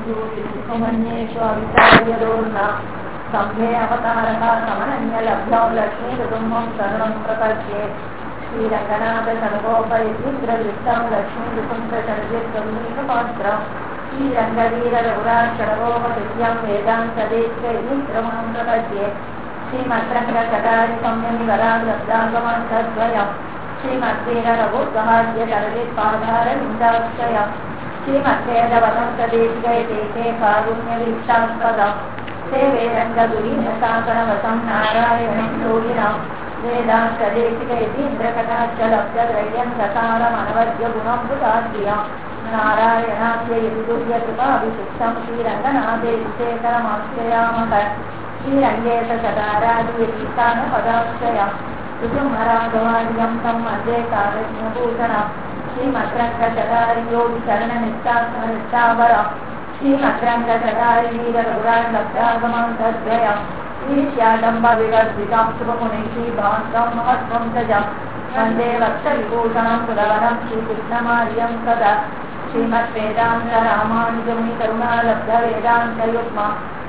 सुमन्येषु अविचार्यदोर्न सम्भे अवतारः समनन्यलभ्यौ लक्ष्मीकुटुम्बं शरणं प्रपद्ये श्रीरङ्गनाथसर्वोपयतीन्द्रदृष्टं लक्ष्मीकुटुम्बचर्यत्वमीकपात्रं श्रीरङ्गवीररघुराक्षरवोपदिव्यं वेदान्तदेशैत्रमं प्रपद्ये श्रीमद्रङ्गकटारिसंयमिवरालब्धागमन्तद्वयम् श्रीमद्वीररघुसहाद्यकरविपाधारविन्दाश्रयम् श्रीमद्वेदवदन्तदेशिकैते कारुण्यवीक्षास्पदम् सेवेरङ्गदुरीनसागरवसं नारायणं योगिनं वेदान्तदेशिकैतीन्द्रकटाक्षलब्धद्रय्यं सकारमनवद्य गुणम्बुदाद्रियं नारायणाद्य यदुर्यकृपाभिषिक्तं श्रीरङ्गनाथेशेखरमाश्रयामः श्रीरङ्गेशचकारादियतीर्थानपदाश्रयम् कुसुमराघवार्यं तं मध्ये कालज्ञभूषणम् श्रीमद्रङ्गचकारियोगिचरणनिष्ठात्मनिष्ठाबरम् श्रीमद्रङ्गचकारीवीरघुराण्डभ्यागमं तद्वयम् ईर्ष्याडम्बविवर्जितं शुभमुनिः श्रीभान्तं महत्त्वं तजम् वन्दे वत्सविभूषणं सुरवरं श्रीकृष्णमार्यं सदा श्रीमद्वेदान्तरामानुजमुनिकरुणालब्धवेदान्तयुग्म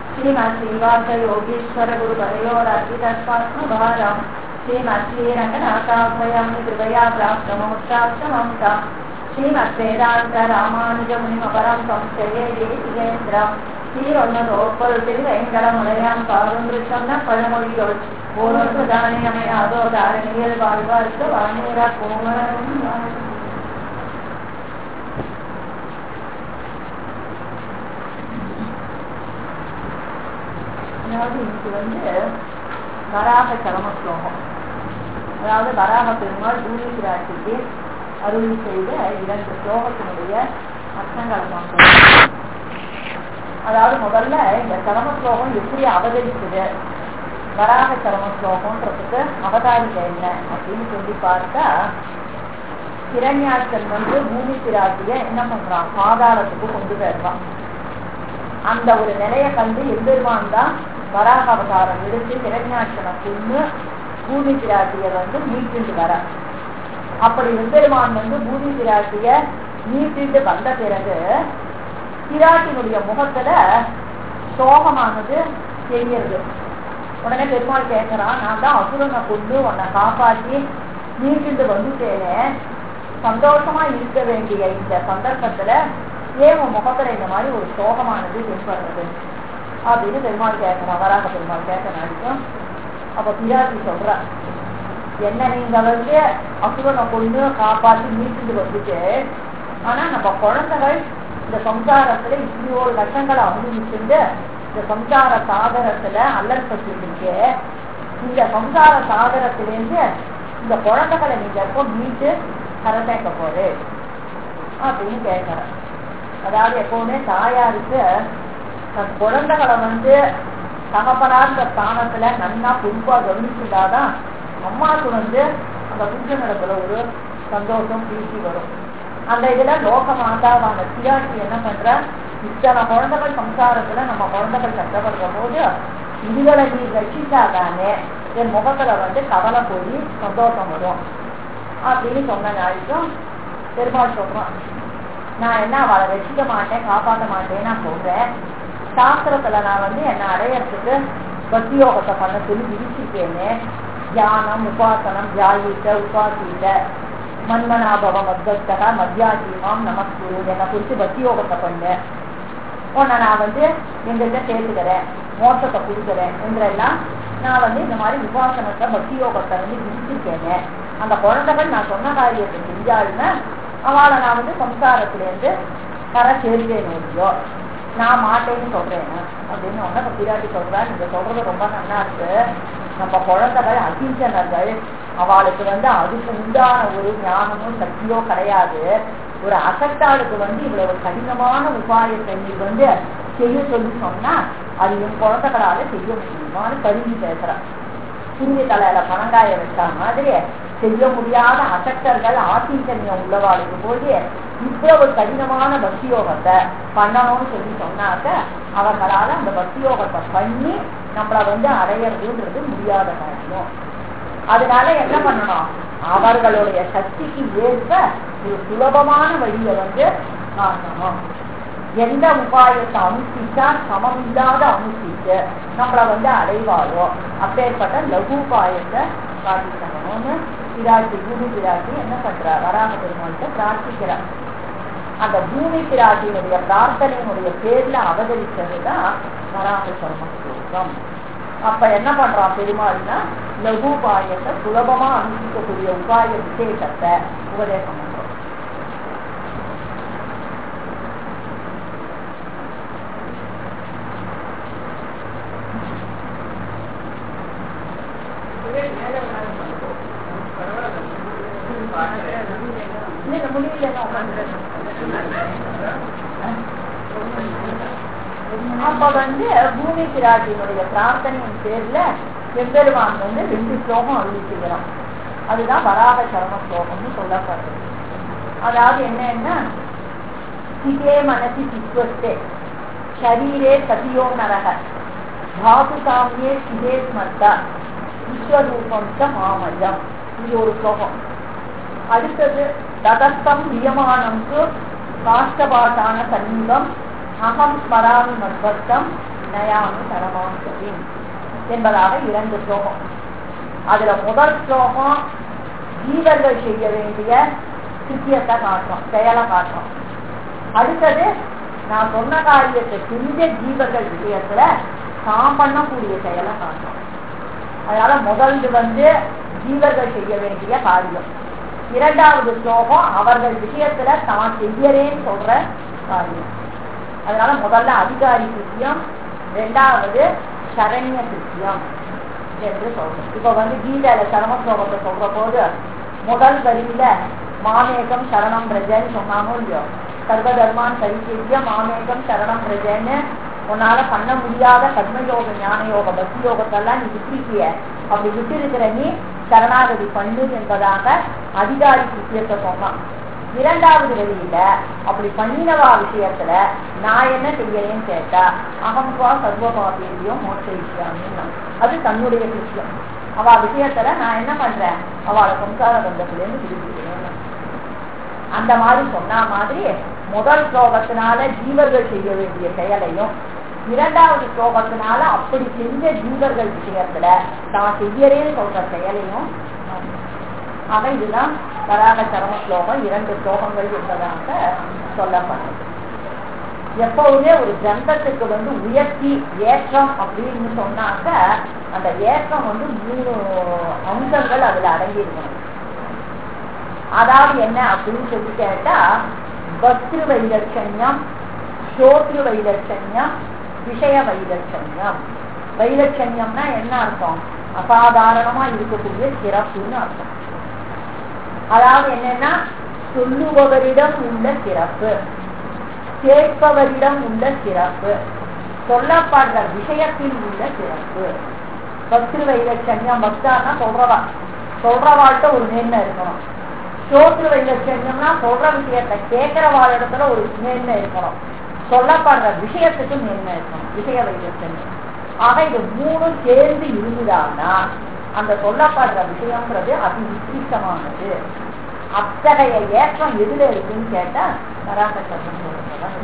श्रीमद्श्रीवासयोगीश्वरगुरुपरयोरर्पितस्वात्मभारम् श्रीमद्श्रीरङ्गनाथाभयां कृपया प्राप्तमोक्षाक्षमं च श्रीमद्वेदान्तरामानुजमुनिमपरं संशये தேசிகேந்திரம் ஸ்ரீரொன்னதோப்பல் திருவேங்கடமுலையாம் பாருந்திருச்சொன்ன பழமொழியோள் ஓரொன்று தானியமையாதோ தாரணியில் வாழ்வார்க்கு வானூர கோமரம் அதாவது இன்னைக்கு வந்து வராக சரம ஸ்லோகம் அதாவது வராக பெருமாள் பூமி பிராட்டிக்கு அருள் செய்த இரண்டு ஸ்லோகத்தினுடைய அர்த்தங்களை பார்க்கணும் அதாவது முதல்ல இந்த சரம ஸ்லோகம் எப்படி அவதரிக்குது வராக சரம ஸ்லோகம்ன்றதுக்கு அவதாரிக்க என்ன அப்படின்னு சொல்லி பார்த்தா கிரண்யாட்சன் வந்து பூமி பிராட்டிய என்ன பண்றான் பாதாளத்துக்கு கொண்டு போயிடுறான் அந்த ஒரு நிலையை கண்டு எம்பெருமான் தான் வராக அவதாரம் எடுத்து கிரண்யாட்சனை கொண்டு பூமி பிராட்டிய வந்து மீட்டுண்டு வர அப்படி எம்பெருமான் வந்து பூமி பிராட்டிய மீட்டுண்டு வந்த பிறகு பிராட்டினுடைய முகத்துல சோகமானது தெரியுது உடனே பெருமாள் கேட்கிறான் நான் தான் அசுரனை கொண்டு உன்னை காப்பாற்றி மீட்டுண்டு வந்துட்டேனே சந்தோஷமா இருக்க வேண்டிய இந்த சந்தர்ப்பத்துல ஏன் உன் முகத்துல இந்த மாதிரி ஒரு சோகமானது தென்படுறது அப்படின்னு பெருமாள் கேட்கணும் வராக பெருமாள் கேட்க நினைக்கும் அப்ப பிராட்டி சொல்ற என்ன நீங்க வந்து அசுரனை கொண்டு காப்பாற்றி மீட்டுட்டு வந்துட்டு ஆனா நம்ம குழந்தைகள் இந்த சம்சாரத்துல இப்படி ஒரு லட்சங்களை அனுபவிச்சுட்டு இந்த சம்சார சாகரத்துல அல்லற்பட்டு இருக்கு இந்த சம்சார சாகரத்திலேருந்து இந்த குழந்தைகளை நீங்க எப்போ மீட்டு கரை சேர்க்க போது அப்படின்னு கேட்கிறேன் அதாவது எப்பவுமே தாயாருக்கு தன் குழந்தைகளை வந்து தகப்பனார்ந்த ஸ்தானத்துல நன்னா பொறுப்பா கவனிச்சுட்டாதான் அம்மாவுக்கு வந்து அந்த புருஷனிடத்துல ஒரு சந்தோஷம் பிரீத்தி வரும் அந்த இதுல லோக மாதாவான சியாட்சி என்ன பண்ற இத்தனை குழந்தைகள் சம்சாரத்துல நம்ம குழந்தைகள் கஷ்டப்படுற போது இதுகளை நீ ரசிச்சாதானே என் முகத்துல வந்து கவலை போய் சந்தோஷம் வரும் அப்படின்னு சொன்ன நாளைக்கும் பெருமாள் சொல்றான் நான் என்ன அவளை ரசிக்க மாட்டேன் காப்பாற்ற மாட்டேன்னு நான் சொல்றேன் சாஸ்திரத்துல நான் வந்து என்னை அடையறதுக்கு பக்தி யோகத்தை பண்ண சொல்லி விதிச்சிருக்கேன்னு தியானம் உபாசனம் தியாயிட்ட உபாசிட்ட மன்மனாபவம் மத்வத்தகா மத்தியாஜீமாம் நமஸ்குரு என்னை குறித்து பக்தி யோகத்தை பண்ணு உன்னை நான் வந்து எங்கிட்ட சேர்த்துக்கிறேன் மோசத்தை கொடுக்குறேன் என்றெல்லாம் நான் வந்து இந்த மாதிரி உபாசனத்தை பக்தி யோகத்தை வந்து விதிச்சிருக்கேனே அந்த குழந்தைகள் நான் சொன்ன காரியத்தை செஞ்சாலுமே அவளை நான் வந்து சம்சாரத்திலேருந்து கரை சேர்த்தேன் இல்லையோ நான் மாட்டேன்னு சொல்றேன் அப்படின்னு ஒன்ன பிராட்டி சொல்றேன் நீங்க சொல்றது ரொம்ப நல்லா இருக்கு நம்ம குழந்தைகள் அகிஞ்சனர்கள் அவளுக்கு வந்து அதுக்கு உண்டான ஒரு ஞானமும் சக்தியோ கிடையாது ஒரு அசக்தாளுக்கு வந்து இவ்வளவு கடினமான உபாயத்தை நீ வந்து செய்ய சொல்லி சொன்னா அது என் குழந்தைகளால செய்ய முடியுமான்னு கருவி பேசுறான் குருவி தலையில பணங்காய வச்ச மாதிரி செய்ய முடியாத அசக்தர்கள் ஆசீசன்யம் உள்ளவாளுக்கு போது இவ்வளவு கடினமான பக்தியோகத்தை பண்ணணும்னு சொல்லி சொன்னாக்க அவர்களால அந்த பக்தியோகத்தை பண்ணி நம்மள வந்து அடையிறதுன்றது முடியாத காரியம் அதனால என்ன பண்ணணும் அவர்களுடைய சக்திக்கு ஏற்ப ஒரு சுலபமான வழியை வந்து காட்டணும் எந்த உபாயத்தை அனுஷ்டிச்சா சமம் இல்லாத அனுஷ்டிச்சு நம்மளை வந்து அடைவாரோ அப்பேற்பட்ட லகு உபாயத்தை காட்டிக்கணும்னு பிராட்டி பூமி பிராட்டி என்ன பண்றா வராக பெருமாள்கிட்ட பிரார்த்திக்கிறார் அந்த பூமி பிராட்டியினுடைய பிரார்த்தனையினுடைய பேர்ல அவதரிச்சதுதான் வராக சர்ம ஸ்லோகம் அப்ப என்ன பண்றான் பெருமாள்னா லகு உபாயத்தை சுலபமா அனுஷ்டிக்கக்கூடிய உபாய விசேஷத்தை உபதேசம் பண்றோம் இல்ல முடியல அப்ப வந்து பூமி பிராட்டியினுடைய பிரார்த்தனையின் பேர்ல எம்பெருமான் வந்து ரெண்டு ஸ்லோகம் அறிவிச்சுக்கிறோம் அதுதான் வராக சரம ஸ்லோகம்னு சொல்லப்படுறது அதாவது என்னன்னா சிதே மனசி சித்வஸ்தே ஷரீரே சதியோ நரக தாது காமியே சிதே ஸ்மர்த்தா விஸ்வரூபம் ச மாமயம் இது ஒரு ஸ்லோகம் அடுத்தது ததஸ்தம் நியமானம் காஷ்டபாட்டான சன்னிகம் அகம் ஸ்மராமி மத்வர்த்தம் நயாமி தரமாசதி என்பதாக இரண்டு ஸ்லோகம் அதுல முதல் ஸ்லோகம் ஜீவர்கள் செய்ய வேண்டிய சித்தியத்தை காட்டும் செயலை காட்டும் அடுத்தது நான் சொன்ன காரியத்தை செஞ்ச ஜீவர்கள் விஷயத்துல தான் பண்ணக்கூடிய செயலை காட்டும் அதனால முதல்து வந்து ஜீவர்கள் செய்ய வேண்டிய காரியம் இரண்டாவது ஸ்லோகம் அவர்கள் விஷயத்துல தான் செய்யறேன்னு சொல்ற காரியம் அதனால முதல்ல அதிகாரி கிருத்தியம் ரெண்டாவது சரண்ய கிருத்தியம் என்று சொல்றோம் இப்ப வந்து கீதையில சரம ஸ்லோகத்தை சொல்ற போது முதல் வரியில மாமேகம் சரணம் பிரஜன்னு சொன்னாமோ இல்லையோ சர்வதர்மான் பரிசெய்ய மாமேகம் சரணம் பிரஜன்னு உன்னால பண்ண முடியாத கர்மயோக ஞான யோக பக்தி யோகத்தெல்லாம் நீ விட்டுருக்கிய அப்படி விட்டு இருக்கிற நீ சரணாகதி பண்ணு என்பதாக அதிகாரி விஷயத்தை சொன்னான் இரண்டாவது வழியில அப்படி பண்ணினவா விஷயத்துல நான் என்ன செய்யறேன்னு கேட்டா அகம்பா சர்வபாபியம் மோட்ச விஷயம் அது தன்னுடைய விஷயம் அவ விஷயத்துல நான் என்ன பண்றேன் அவளை சம்சார பந்தத்திலேருந்து விடுவிக்கிறேன் அந்த மாதிரி சொன்ன மாதிரி முதல் ஸ்லோகத்தினால ஜீவர்கள் செய்ய வேண்டிய செயலையும் இரண்டாவது ஸ்லோகத்தினால அப்படி செஞ்ச ஜீவர்கள் விஷயத்துல தான் செய்யறேன்னு சொல்ற செயலையும் ஆக இதுதான் வராக சரம ஸ்லோகம் இரண்டு ஸ்லோகங்கள் என்பதாக சொல்லப்படுறது எப்பவுமே ஒரு ஜந்தத்துக்கு வந்து உயர்த்தி ஏற்றம் அப்படின்னு சொன்னாக்க அந்த ஏற்றம் வந்து மூணு அம்சங்கள் அதுல அடங்கியிருக்கணும் அதாவது என்ன அப்படின்னு சொல்லி கேட்டா பக்திரு வைலட்சண்யம் ஸ்ரோத்ரு வைலட்சண்யம் விஷய வைலட்சண்யம் வைலட்சண்யம்னா என்ன அர்த்தம் அசாதாரணமா இருக்கக்கூடிய சிறப்புன்னு அர்த்தம் அதாவது என்னன்னா சொல்லுபவரிடம் உள்ள சிறப்பு கேட்பவரிடம் உள்ள சிறப்பு சொல்லப்படுற விஷயத்தில் உள்ள சிறப்பு பக்திரு வைலட்சண்யம் பக்தான்னா சொல்றவா சொல்றவாழ்கிட்ட ஒரு நேர்மை இருக்கணும் சோற்று வைலட்சண்யம்னா சொல்ற விஷயத்தை கேட்கிறவாழ இடத்துல ஒரு நேர்மை இருக்கணும் சொல்லப்படுற விஷயத்துக்கு நேர்மை இருக்கணும் விஷய வைலட்சண்யம் ஆக இது மூணும் சேர்ந்து இருந்துதான்னா அந்த சொல்லப்படுற விஷயம்ன்றது அதி உத்திரிஷ்டமானது அத்தகைய ஏற்றம் எதுல இருக்குன்னு கேட்டா வராக சர்மஸ்லோகத்தான்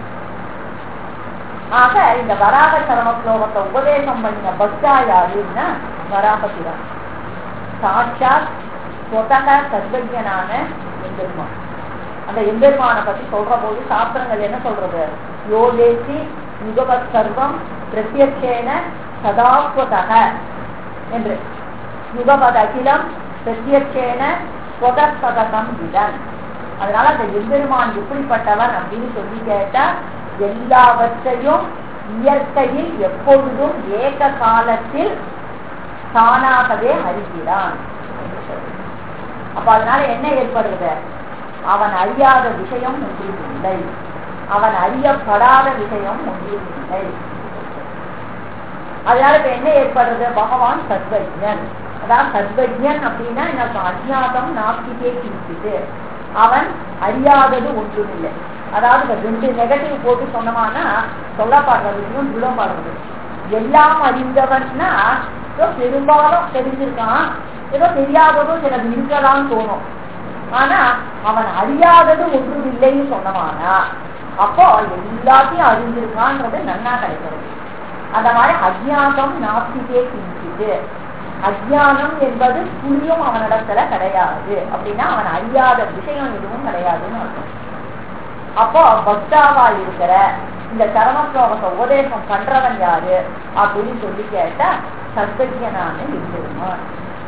ஆக இந்த வராக சர்ம ஸ்லோகத்தை உபதேசம் பண்ணின பக்தா யாருன்னா வராகத்திரம் சாட்சாத் சொதக சர்வஜனான எம்பெருமான் அந்த எம்பெருமானை பத்தி சொல்ற போது சாஸ்திரங்கள் என்ன சொல்றது யோகேசி யுகபத் சர்வம் பிரத்யட்சேன சதாஸ்வதக என்று யுகபத் அகிலம் பிரத்யட்சேன ஸ்வதஸ்வதகம் விதன் அதனால அந்த எம்பெருமான் எப்படிப்பட்டவன் அப்படின்னு சொல்லி கேட்டா எல்லாவற்றையும் இயற்கையில் எப்பொழுதும் ஏக காலத்தில் தானாகவே அறிகிறான் அப்ப அதனால என்ன ஏற்படுறது அவன் அறியாத விஷயம் ஒன்றும் இல்லை அவன் அறியப்படாத விஷயம் ஒன்றும் இல்லை அதனால இப்ப என்ன ஏற்படுறது பகவான் சர்வஜன் அதான் சர்வஜன் அப்படின்னா எனக்கு அஜாதம் நாஸ்திகே கிழிக்குது அவன் அறியாதது ஒன்றும் இல்லை அதாவது இப்ப ரெண்டு நெகட்டிவ் போட்டு சொன்னோம்னா சொல்லப்படுற விஷயம் விளம்படுறது எல்லாம் அறிந்தவன்னா ஏதோ பெரும்பாலும் தெரிஞ்சிருக்கான் ஏதோ தெரியாததும் சிலது இருக்கலாம்னு தோணும் ஆனா அவன் அறியாதது ஒன்றும் இல்லைன்னு சொன்னவானா அப்போ எல்லாத்தையும் அறிஞ்சிருக்கான்றது நன்னா கிடைக்கிறது அந்த மாதிரி அஜ்ஞானம் நாஸ்திகே கிஞ்சிது அஜ்ஞானம் என்பது புரியும் அவனிடத்துல கிடையாது அப்படின்னா அவன் அறியாத விஷயம் எதுவும் கிடையாதுன்னு அர்த்தம் அப்போ பக்தாவா இருக்கிற இந்த சரமஸ்லோகத்தை உபதேசம் பண்றவன் யாரு அப்படின்னு சொல்லி கேட்டா சர்வஜனான இருந்திருமான்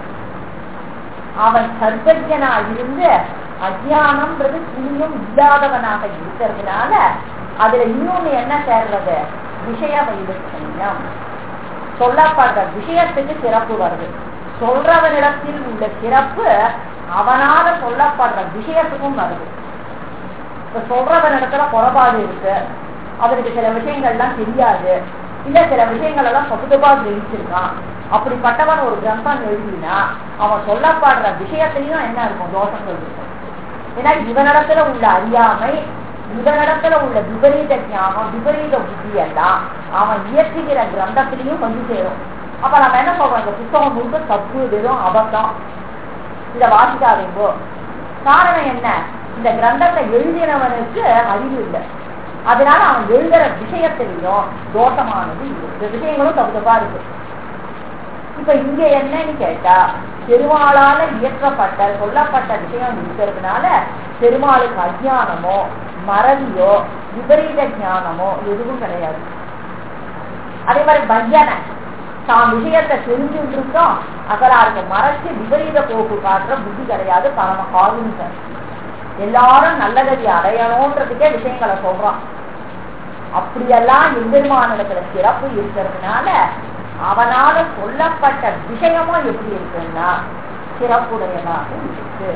அவன் சர்வஜனா இருந்து அஜ்ஞானம்ன்றது துணியும் இல்லாதவனாக இருக்கிறதுனால அதுல இன்னொன்னு என்ன சேர்றது விஷய வைலட்சண்யம் சொல்லப்படுற விஷயத்துக்கு சிறப்பு வருது சொல்றவனிடத்தில் உள்ள சிறப்பு அவனால சொல்லப்படுற விஷயத்துக்கும் வருது இப்ப சொல்றவனிடத்துல குறைபாடு இருக்கு அவருக்கு சில விஷயங்கள்லாம் தெரியாது இல்ல சில விஷயங்கள் எல்லாம் சொத்துபா கிரகிச்சிருக்கான் அப்படிப்பட்டவன் ஒரு கிரந்தம் எழுதினா அவன் சொல்லப்படுற விஷயத்திலையும் என்ன இருக்கும் தோஷங்கள் இருக்கும் ஏன்னா இவனிடத்துல உள்ள அறியாமை இவனிடத்துல உள்ள விபரீத ஞானம் விபரீத புத்தி எல்லாம் அவன் இயற்றுகிற கிரந்தத்திலையும் வந்து சேரும் அப்ப நம்ம என்ன சொல்றோம் இந்த புத்தகம் முழுக்க தப்பு வெறும் அபத்தம் இத வாசிக்காதீங்கோ காரணம் என்ன இந்த கிரந்தத்தை எழுதினவனுக்கு அறிவு இல்லை அதனால அவன் எழுதுற விஷயத்திலையும் தோஷமானது இந்த விஷயங்களும் தப்பு தப்பா இருக்கு இப்ப இங்க என்னன்னு கேட்டா பெருமாளால இயற்றப்பட்ட சொல்லப்பட்ட விஷயம் இருக்கிறதுனால பெருமாளுக்கு அஜானமோ மறதியோ விபரீத ஞானமோ எதுவும் கிடையாது அதே மாதிரி பையனை தான் விஷயத்தை தெரிஞ்சுட்டு இருக்கோம் அகலாருக்கு மறைச்சு விபரீத போக்கு காட்டுற புத்தி கிடையாது பரம காவினிசன் எல்லாரும் நல்லகதி அடையணும்ன்றதுக்கே விஷயங்களை சொல்றான் அப்படியெல்லாம் எம்பெருமானிடத்துல சிறப்பு இருக்கிறதுனால அவனால சொல்லப்பட்ட விஷயமும் எப்படி இருக்குன்னா சிறப்புடையதாக இருக்கு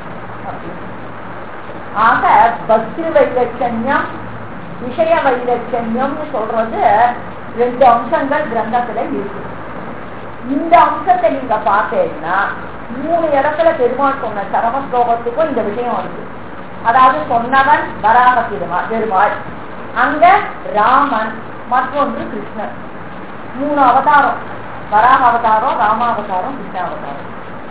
ஆக பக்தி வைலட்சண்யம் விஷய வைலட்சண்யம்னு சொல்றது ரெண்டு அம்சங்கள் கிரந்தத்துல இருக்கு இந்த அம்சத்தை நீங்க பார்த்தீங்கன்னா மூணு இடத்துல பெருமாள் சொன்ன சரம ஸ்லோகத்துக்கும் இந்த விஷயம் இருக்கு அதாவது சொன்னவன் வராக பெருமாள் பெருமாள் அங்க ராமன் மற்றொன்று கிருஷ்ணன் மூணு அவதாரம் வராக அவதாரம் ராமாவதாரம் கிருஷ்ண அவதாரம்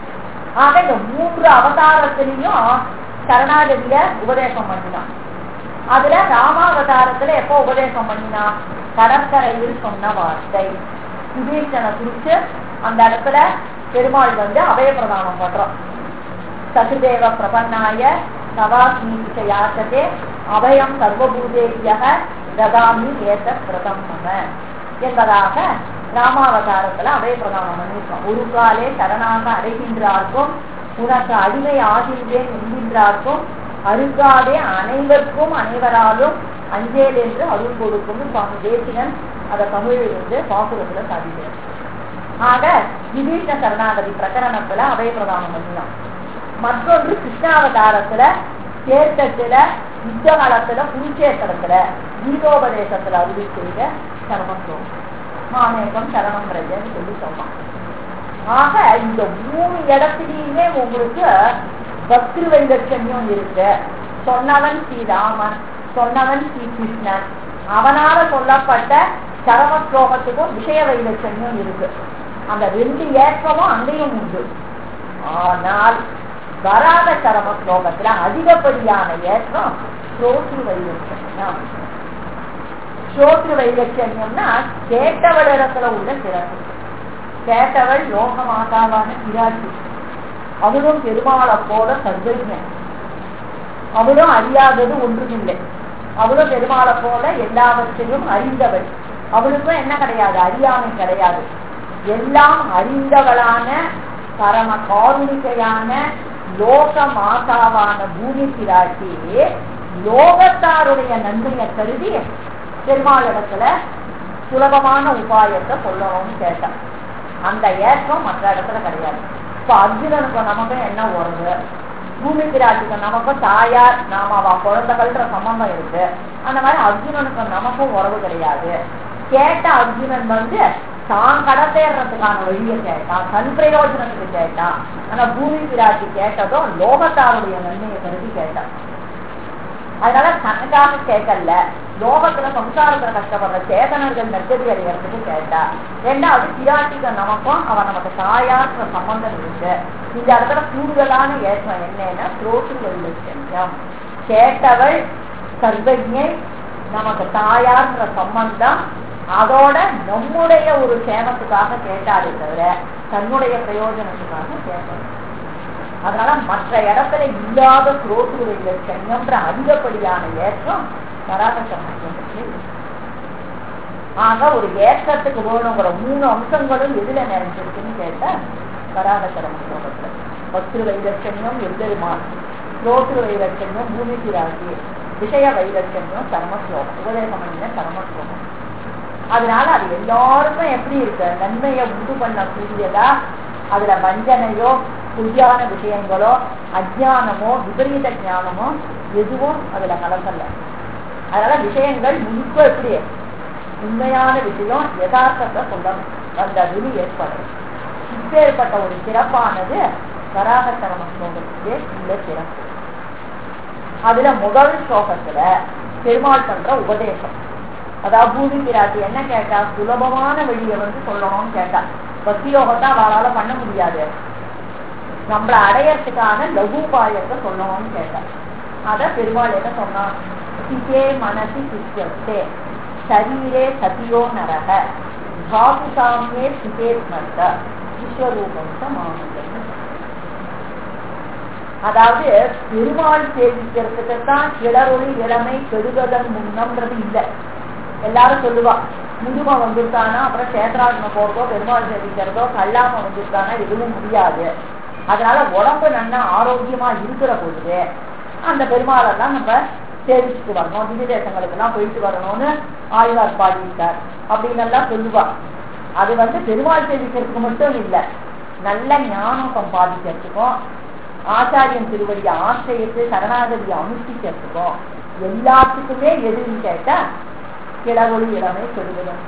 ஆக இந்த மூன்று அவதாரத்திலையும் சரணாகதிய உபதேசம் பண்ணினான் அதுல ராமாவதாரத்துல எப்போ உபதேசம் பண்ணினா கடற்கரையில் சொன்ன வார்த்தை சுதீஷனை குறிச்சு அந்த இடத்துல பெருமாள் வந்து அபய பிரதானம் பண்றோம் சசுதேவ பிரபன்னாய சவாஸ்மி யாசதே அபயம் சர்வபூதேபியக ததாமி ஏத பிரதம் என்பதாக ராமாவதாரத்துல அபய பிரதானம் பண்ணிருக்கோம் ஒரு காலே சரணாக அடைகின்றார்க்கும் உனக்கு அடிமை ஆகின்றேன் என்கின்றார்க்கும் அருகாதே அனைவருக்கும் அனைவராலும் அஞ்சேல் என்று அருள் கொடுக்கும் சுவாமி தேசிகன் அதை தமிழில் இருந்து பாசுரத்துல சாதிக்கிறார் ஆக விபீஷ்ண சரணாகதி பிரகரணத்துல அபய பிரதானம் பண்ணினான் மற்றொன்று கிருஷ்ணாவதாரத்துல தேர்தத்துல யுத்த காலத்துல குருச்சேத்திரத்துல கீதோபதேசத்துல அருளி செய்த சரமம் மாமேகம் சரணம் பிரஜன்னு சொல்லி சொன்னான் ஆக இந்த மூணு இடத்துலயுமே உங்களுக்கு பக்தி வைலட்சண்யம் இருக்கு சொன்னவன் ஸ்ரீராமன் சொன்னவன் ஸ்ரீ கிருஷ்ணன் அவனால சொல்லப்பட்ட சரம ஸ்லோகத்துக்கும் விஷய வைலட்சண்யம் இருக்கு அந்த ரெண்டு ஏற்றமும் அங்கேயும் உண்டு ஆனால் வராத சரம ஸ்லோகத்துல அதிகப்படியான ஏற்றம் ஸ்ரோத்ரு வைலட்சண்யம் ஸ்ரோத்ரு வைலட்சண்யம்னா கேட்டவள் இடத்துல உள்ள சிறப்பு கேட்டவள் லோக மாதாவான பிராட்டி அவளும் பெருமாளை போல சர்வஜன் அவளும் அறியாதது ஒன்றுமில்லை அவளும் பெருமாளை போல எல்லாவற்றையும் அறிந்தவள் அவளுக்கும் என்ன கிடையாது அறியாமை கிடையாது எல்லாம் அறிந்தவளான பரம காருணிகையான லோக மாதாவான பூமி பிராட்டி லோகத்தாருடைய நன்மையை கருதி பெருமாளிடத்துல சுலபமான உபாயத்தை சொல்லணும்னு கேட்டான் அந்த ஏற்றம் மற்ற இடத்துல கிடையாது இப்ப அர்ஜுனனுக்கு நமக்கும் என்ன உறவு பூமி பிராட்டிக்கு நமக்கும் தாயார் நாம அவ குழந்தைகள்ன்ற சம்பந்தம் இருக்கு அந்த மாதிரி அர்ஜுனனுக்கு நமக்கும் உறவு கிடையாது கேட்ட அர்ஜுனன் வந்து தான் கடத்தேறதுக்கான வழியை கேட்டான் தன் பிரயோஜனத்துக்கு கேட்டான் ஆனா பூமி பிராட்டி கேட்டதும் லோகத்தாருடைய நன்மையை கருதி கேட்டான் அதனால தனக்காக கேட்கல லோகத்துல சம்சாரத்துல கஷ்டப்படுற சேதனர்கள் நெருக்கடி அடைகிறதுக்கு கேட்டா ரெண்டாவது பிராட்டிக நமக்கும் அவன் நமக்கு தாயாற்ற சம்பந்தம் இருக்கு இந்த இடத்துல கூடுதலான ஏற்றம் என்னன்னா புரோட்டு வைலட்சண்யம் கேட்டவள் சர்வஜை நமக்கு தாயார்ன்ற சம்பந்தம் அதோட நம்முடைய ஒரு சேமத்துக்காக கேட்டாரே தவிர தன்னுடைய பிரயோஜனத்துக்காக கேட்டார் அதனால மற்ற இடத்துல இல்லாத குரோசுடைய சென்னம்ன்ற அதிகப்படியான ஏற்றம் வராக சம்பந்தத்துக்கு ஆக ஒரு ஏற்றத்துக்கு வேணுங்கிற மூணு அம்சங்களும் எதுல நிறைஞ்சிருக்குன்னு கேட்டா வராகசரம் ஸ்லோகத்துல பக்திரு வைரட்சண்யம் எவ்வளவுமான் ஸ்ரோத்ரு வைரட்சண்யம் பூமிக்கு ராசி விஷய வைரட்சண்யம் கர்மஸ்லோகம் உபதேசம் பண்ணின கர்மஸ்லோகம் அதனால அது எல்லாருக்கும் எப்படி இருக்கு நன்மையை உண்டு பண்ணக்கூடியதா அதுல வஞ்சனையோ பொய்யான விஷயங்களோ அஜானமோ விபரீத ஞானமோ எதுவும் அதுல கலக்கல அதனால விஷயங்கள் முழுக்க எப்படி உண்மையான விஷயம் யதார்த்தத்தை சொல்லணும் அந்த விதி ஏற்படும் இப்பேற்பட்ட ஒரு சிறப்பானது வராகத்தரம ஸ்லோகத்துக்கே உள்ள சிறப்பு அதுல முதல் ஸ்லோகத்துல பெருமாள் பண்ற உபதேசம் அதாவது பூமி பிராட்டி என்ன கேட்டா சுலபமான வழியை வந்து சொல்லணும்னு கேட்டா பக்தி யோகத்தை அவளால பண்ண முடியாது நம்மள அடையறதுக்கான லகுபாயத்தை சொல்லணும்னு கேட்டா அத பெருமாள் என்ன சொன்னான் சிதே மனசி சித்தே சரீரே சதியோ நரக பாபுசாமியே சிதே ஸ்மர்த்த விஸ்வரூபம் மாமந்தம் அதாவது பெருமாள் சேவிக்கிறதுக்கு தான் கிளறொளி இளமை கெடுவதன் முன்னம்ன்றது இல்லை எல்லாரும் சொல்லுவா முதுமை வந்துருக்கானா அப்புறம் சேத்ராத்ம போறதோ பெருமாள் சேவிக்கிறதோ கல்லாம வந்துருக்கானா எதுவும் முடியாது அதனால உடம்பு நல்லா ஆரோக்கியமா இருக்கிற பொழுது அந்த பெருமாளெல்லாம் நம்ம சேவிச்சுட்டு வரணும் திவ்யதேசங்களுக்கு எல்லாம் போயிட்டு வரணும்னு ஆழ்வார் பாடிட்டார் அப்படின்னு எல்லாம் சொல்லுவா அது வந்து பெருமாள் சேவிக்கிறதுக்கு மட்டும் இல்லை நல்ல ஞானம் சம்பாதிக்கிறதுக்கும் ஆச்சாரியன் திருவடியை ஆசிரியத்து சரணாகதியை அனுஷ்டிக்கிறதுக்கும் எல்லாத்துக்குமே எதுன்னு கேட்டா கிளவொளி இளமை கெடுதலும்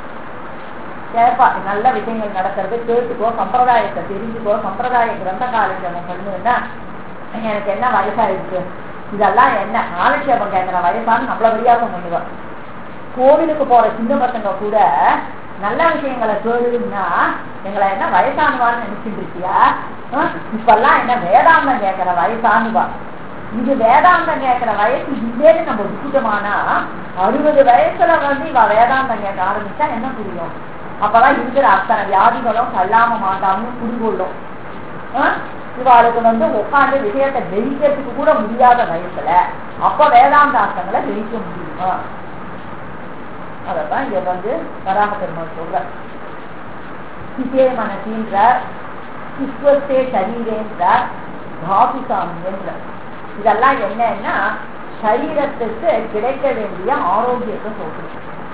கேப்பா நல்ல விஷயங்கள் நடக்கிறது கேட்டுக்கோ சம்பிரதாயத்தை தெரிஞ்சுக்கோ சம்பிரதாய கிரந்த காலேஜம் பண்ணுன்னா எனக்கு என்ன வயசாயிருக்கு இதெல்லாம் என்ன ஆலட்சேபம் கேட்கிற வயசான்னு நம்மள விரியாசம் பண்ணுவான் கோவிலுக்கு போற சின்ன பசங்க கூட நல்ல விஷயங்களை கேளுன்னா எங்களை என்ன வயசானுவான்னு நினைச்சிட்டு இருக்கியா இப்பெல்லாம் என்ன வேதாந்தம் கேட்கிற வயசானுவா இது வேதாந்தம் கேட்கிற வயசு இல்லேன்னு நம்ம விட்டுட்டோமானா அறுபது வயசுல வந்து இவ வேதாந்தம் கேட்க ஆரம்பிச்சா என்ன புரியும் அப்பதான் இருக்கிற அத்தனை வியாதிகளும் கல்லாம மாட்டான்னு புரிகொள்ளும் இவாளுக்கு வந்து உட்காந்து விஷயத்தை ஜெயிக்கிறதுக்கு கூட முடியாத வயசுல அப்ப வேதாந்தார்த்தங்களை ஜெயிக்க முடியுமா அதத்தான் இங்க வந்து வராம பெருமாள் சொல்ற சிசே மனசின்றார் விஸ்வத்தே சரீரேன்றார் தாபிசாமியன்ற இதெல்லாம் என்னன்னா சரீரத்துக்கு கிடைக்க வேண்டிய ஆரோக்கியத்தை சொல்றது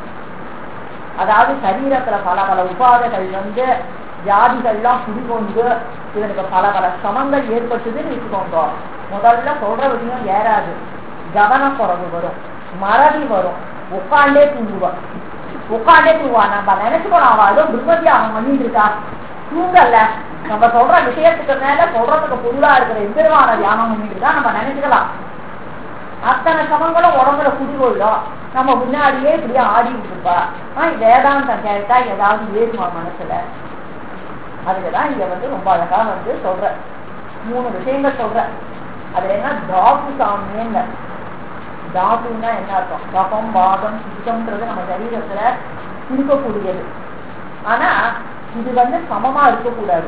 அதாவது சரீரத்துல பல பல உபாதைகள் வந்து வியாதிகள்லாம் குடிகொண்டு இவனுக்கு பல பல சமங்கள் ஏற்பட்டுதுன்னு வச்சுக்கோங்க முதல்ல சொல்ற விஷயம் ஏறாது கவனக்குறவு வரும் மறதி வரும் உட்காண்டே தூங்குவா உட்காண்டே தூங்குவா நம்ம நினைச்சுக்கணும் அவன் அதுவும் விரும்பதி அவன் பண்ணிட்டு இருக்கா தூங்கல்ல நம்ம சொல்ற விஷயத்துக்கு மேல சொல்றதுக்கு பொருளா இருக்கிற எந்திரமான தியானம் பண்ணிட்டு இருக்கா நம்ம நினைச்சுக்கலாம் அத்தனை சமங்களும் உடம்புல குடிகொள்ளும் நம்ம முன்னாடியே இப்படியே ஆடிட்டு இருப்பா ஆஹ் வேதாந்தம் கேட்டா ஏதாவது ஏறுமா மனசுல அதுக்குதான் இங்க வந்து ரொம்ப அழகா வந்து சொல்ற மூணு விஷயங்கள் சொல்ற அதுல என்ன தாபு சாமியங்க தாபுன்னா என்ன அர்த்தம் கபம் வாதம் சுத்தம்ன்றது நம்ம சரீரத்துல இருக்கக்கூடியது ஆனா இது வந்து சமமா இருக்கக்கூடாது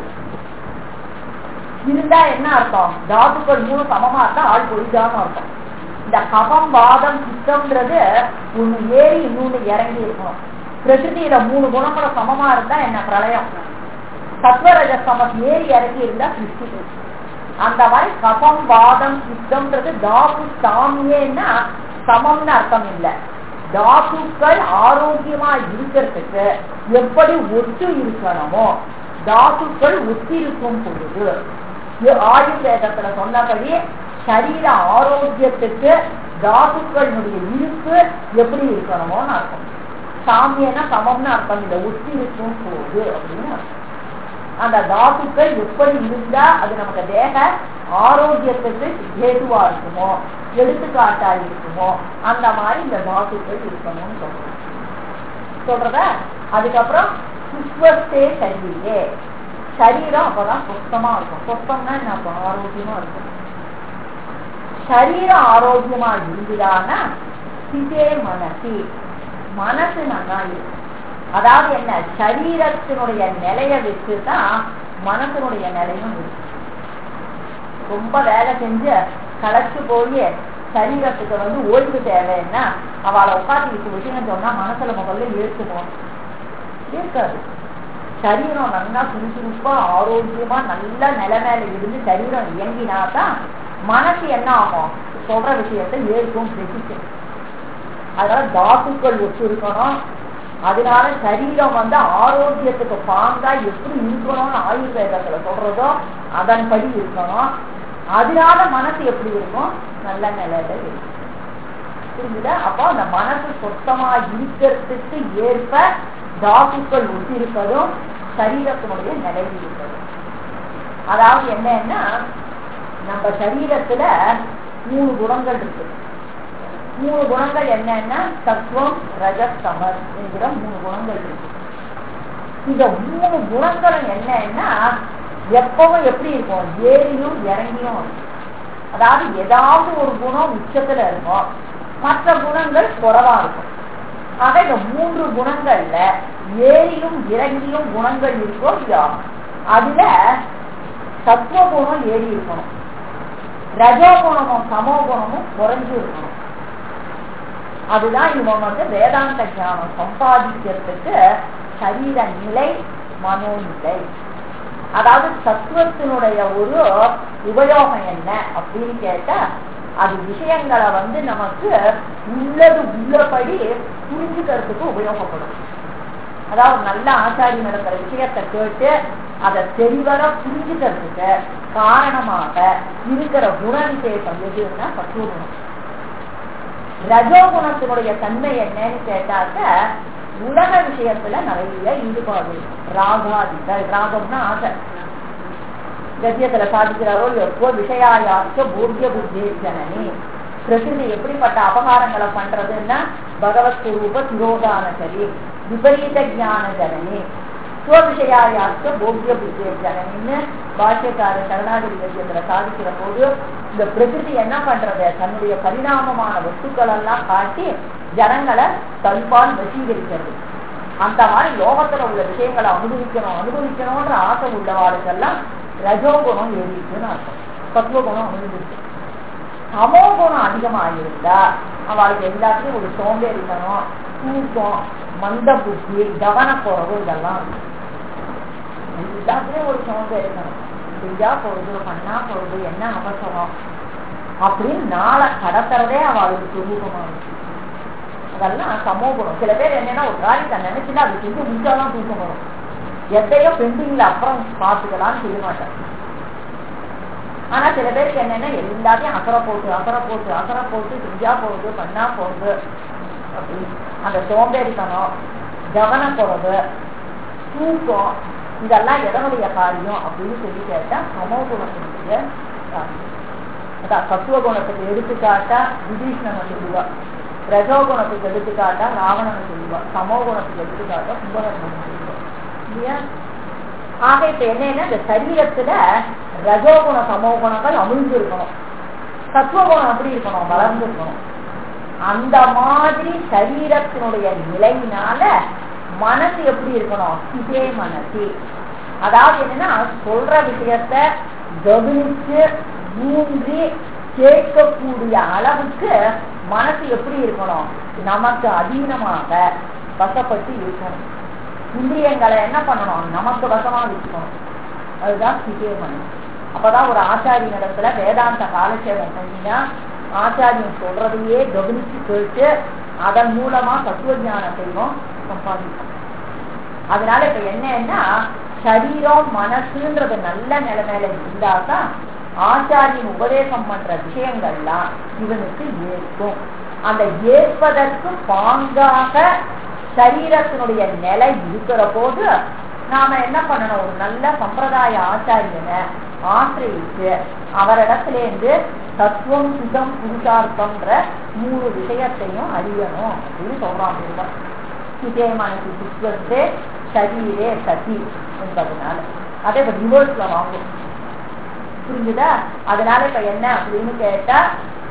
இருந்தா என்ன அர்த்தம் தாதுக்கள் மூணு சமமா இருந்தா ஆள் பொய்தான்னு அர்த்தம் இந்த கபம் வாதம் சித்தம்ன்றது ஒண்ணு ஏறி இன்னொன்னு இறங்கி இருக்கணும் பிரகிருதியில மூணு குணங்கள சமமா இருந்தா என்ன பிரளயம் சத்வரஜ சமம் ஏறி இறங்கி இருந்தா சிருஷ்டி அந்த மாதிரி கபம் வாதம் சித்தம்ன்றது தாபு சாமியேன்னா சமம்னு அர்த்தம் இல்லை தாசுக்கள் ஆரோக்கியமா இருக்கிறதுக்கு எப்படி ஒத்து இருக்கணுமோ தாசுக்கள் ஒத்திருக்கும் பொழுது ஆயுர்வேதத்துல சொன்னபடி சரீர ஆரோக்கியத்துக்கு தாசுக்களுடைய இருப்பு எப்படி இருக்கணுமோன்னு அர்த்தம் சாமியனா சமம்னு அர்த்தம் இல்லை ஒத்தி இருக்கும் போது அப்படின்னு அர்த்தம் அந்த தாத்துக்கள் எப்படி இருந்தா அது நமக்கு தேக ஆரோக்கியத்துக்கு ஏதுவா இருக்குமோ எடுத்துக்காட்டா இருக்குமோ அந்த மாதிரி இந்த தாத்துக்கள் இருக்கணும்னு சொல்றோம் சொல்றத அதுக்கப்புறம் சுஸ்வஸ்தே சரீரே சரீரம் அப்பதான் சுத்தமா இருக்கும் சுத்தம்னா என்ன ஆரோக்கியமா இருக்கும் சரீரம் ஆரோக்கியமா இருந்துதான்னா சிதே மனசி மனசு நல்லா இருக்கும் அதாவது என்ன சரீரத்தினுடைய நிலைய வச்சுதான் மனசனுடைய நிலையும் இருக்கு ரொம்ப வேலை செஞ்சு களைச்சு போய் சரீரத்துக்கு வந்து ஓய்வு தேவைன்னா அவளை உட்காந்து விஷயம் சொன்னா மனசுல முதல்ல ஏற்றுவோம் இருக்காது சரீரம் நல்லா சுறுசுறுப்பா ஆரோக்கியமா நல்ல நிலைமையில இருந்து சரீரம் இயங்கினாதான் மனசு என்ன ஆகும் சொல்ற விஷயத்தை ஏற்கும் கிரகிக்கும் அதனால தாத்துக்கள் ஒத்து இருக்கணும் அதனால சரீரம் வந்து ஆரோக்கியத்துக்கு பாங்கா எப்படி இருக்கணும்னு ஆயுர்வேதத்துல சொல்றதோ அதன்படி இருக்கணும் அதனால மனசு எப்படி இருக்கும் நல்ல நிலையில இருக்கும் புரிஞ்சுதா அப்போ அந்த மனசு சொத்தமா இருக்கிறதுக்கு ஏற்ப தாத்துக்கள் ஒத்திருப்பதும் சரீரத்தினுடைய நிலை இருப்பதும் அதாவது என்னன்னா நம்ம சரீரத்துல மூணு குணங்கள் இருக்கு மூணு குணங்கள் என்னன்னா தத்துவம் ரஜஸ்தமர் என்கிற மூணு குணங்கள் இருக்கு இந்த மூணு குணங்களும் என்னன்னா எப்பவும் எப்படி இருக்கும் ஏறியும் இறங்கியும் இருக்கும் அதாவது ஏதாவது ஒரு குணம் உச்சத்துல இருக்கும் மற்ற குணங்கள் குறைவா இருக்கும் ஆக இந்த மூன்று குணங்கள்ல ஏறியும் இறங்கியும் குணங்கள் இருக்கோ இல்லையோ அதுல சத்துவ குணம் ஏறி இருக்கணும் ரஜோ குணமும் சமோ குணமும் குறைஞ்சு இருக்கணும் அதுதான் இவன் வந்து வேதாந்த ஞானம் சம்பாதிக்கிறதுக்கு சரீர நிலை மனோநிலை அதாவது தத்துவத்தினுடைய ஒரு உபயோகம் என்ன அப்படின்னு கேட்டா அது விஷயங்களை வந்து நமக்கு உள்ளது உள்ளபடி புரிஞ்சுக்கிறதுக்கு உபயோகப்படும் அதாவது நல்ல ஆச்சாரி நடக்கிற விஷயத்தை கேட்டு அதை தெளிவர புரிஞ்சுக்கிறதுக்கு காரணமாக இருக்கிற குண விசேஷம் எதுன்னா சத்துவ குணம் ரஜோகுணத்தினுடைய தன்மை என்னன்னு கேட்டாக்க உலக விஷயத்துல நிறைய ஈடுபாடு ராகாதிகள் ராகம்னா ஆசை கத்தியத்துல சாதிக்கிறாரோ எப்போ விஷயாயாச்ச போக்கிய புத்தி ஜனனி பிரகிருதி எப்படிப்பட்ட அபகாரங்களை பண்றதுன்னா பகவத் ஸ்வரூப திரோதான சரி விபரீத ஜான ஜனனி ஸ்வவிஷயாயாச்ச போக்கிய புத்திய ஜனனின்னு பாஷ்யக்கார சரணாகதி கத்தியத்துல சாதிக்கிற போது இந்த பிரகிருதி என்ன பண்றது தன்னுடைய பரிணாமமான வஸ்துக்கள் எல்லாம் காட்டி ஜனங்களை தன்பால் வசீகரிக்கிறது அந்த மாதிரி லோகத்துல உள்ள விஷயங்களை அனுபவிக்கணும் அனுபவிக்கணும்ன்ற ஆசை உள்ளவாளுக்கெல்லாம் ரஜோகுணம் ஏறிச்சுன்னு அர்த்தம் சத்துவகுணம் அனுபவிச்சு சமோ குணம் அதிகமாகிருந்தா அவளுக்கு எல்லாத்தையும் ஒரு சோம்பேறித்தனம் தூக்கம் மந்த புத்தி கவனக்குறவு இதெல்லாம் இருக்கு எல்லாத்துலயும் ஒரு சோம்பேறித்தனம் செஞ்சா போகுது பண்ணா போகுது என்ன அவசரம் அப்படின்னு நாளை கடத்துறதே அவளுக்கு சுரூபமா இருக்கு அதெல்லாம் சமோகுணம் சில பேர் என்னன்னா ஒரு காரியத்தை நினைச்சுன்னா அது செஞ்சு முடிச்சாதான் தூக்கம் வரும் எத்தையோ பெண்டிங்ல அப்புறம் பார்த்துக்கலாம்னு செய்ய மாட்டேன் ஆனா சில பேருக்கு என்னன்னா எல்லாத்தையும் அசர போட்டு அசர போட்டு அசர போட்டு செஞ்சா போகுது பண்ணா போகுது அப்படி அந்த சோம்பேறித்தனம் கவனக்குறவு தூக்கம் இதெல்லாம் எதனுடைய காரியம் அப்படின்னு சொல்லி கேட்டா சமோகுணத்தினுடைய காரியம் அதான் சத்துவ குணத்துக்கு எடுத்துக்காட்டா விபீஷணன் சொல்லுவா ரஜோகுணத்துக்கு எடுத்துக்காட்டா ராவணன் சொல்லுவா சமோ குணத்துக்கு எடுத்துக்காட்டா கும்பகர்ணன் சொல்லுவா இல்லையா ஆக இப்ப என்னன்னா இந்த சரீரத்துல ரஜோகுண சமோகுணங்கள் அமிழ்ந்து இருக்கணும் சத்துவகுணம் எப்படி இருக்கணும் வளர்ந்து இருக்கணும் அந்த மாதிரி சரீரத்தினுடைய நிலையினால மனசு எப்படி இருக்கணும் இதே மனசு அதாவது என்னன்னா சொல்ற விஷயத்த கவனிச்சு ஊன்றி கேட்கக்கூடிய அளவுக்கு மனசு எப்படி இருக்கணும் நமக்கு அதீனமாக வசப்பட்டு இருக்கணும் இந்திரியங்களை என்ன பண்ணணும் நமக்கு வசமா வச்சுக்கணும் அதுதான் சிகே மனசு அப்பதான் ஒரு ஆச்சாரிய இடத்துல வேதாந்த காலட்சேபம் பண்ணினா ஆச்சாரியம் சொல்றதையே கவனிச்சு கேட்டு அதன் மூலமா தத்துவ ஞானத்தையும் சம்பாதிக்கும் அதனால இப்ப என்னன்னா சரீரம் மனசுன்றது நல்ல நிலைமையில இருந்தாதான் ஆச்சாரியின் உபதேசம் பண்ற விஷயங்கள்லாம் இவனுக்கு ஏற்கும் அந்த ஏற்பதற்கு பாங்காக சரீரத்தினுடைய நிலை இருக்கிற போது நாம என்ன பண்ணணும் ஒரு நல்ல சம்பிரதாய ஆச்சாரியனை ஆசிரியிச்சு அவரிடத்திலேருந்து தத்துவம் சுதம் புருஷார்த்தம்ன்ற மூணு விஷயத்தையும் அறியணும் அப்படின்னு சொல்றான் பெருமாள் சுதே மனசு சுஸ்வத்தே சரீரே சதி என்பதனால அதே இப்ப ரிவர்ஸ்ல வாங்கும் புரிஞ்சுதா அதனால இப்ப என்ன அப்படின்னு கேட்டா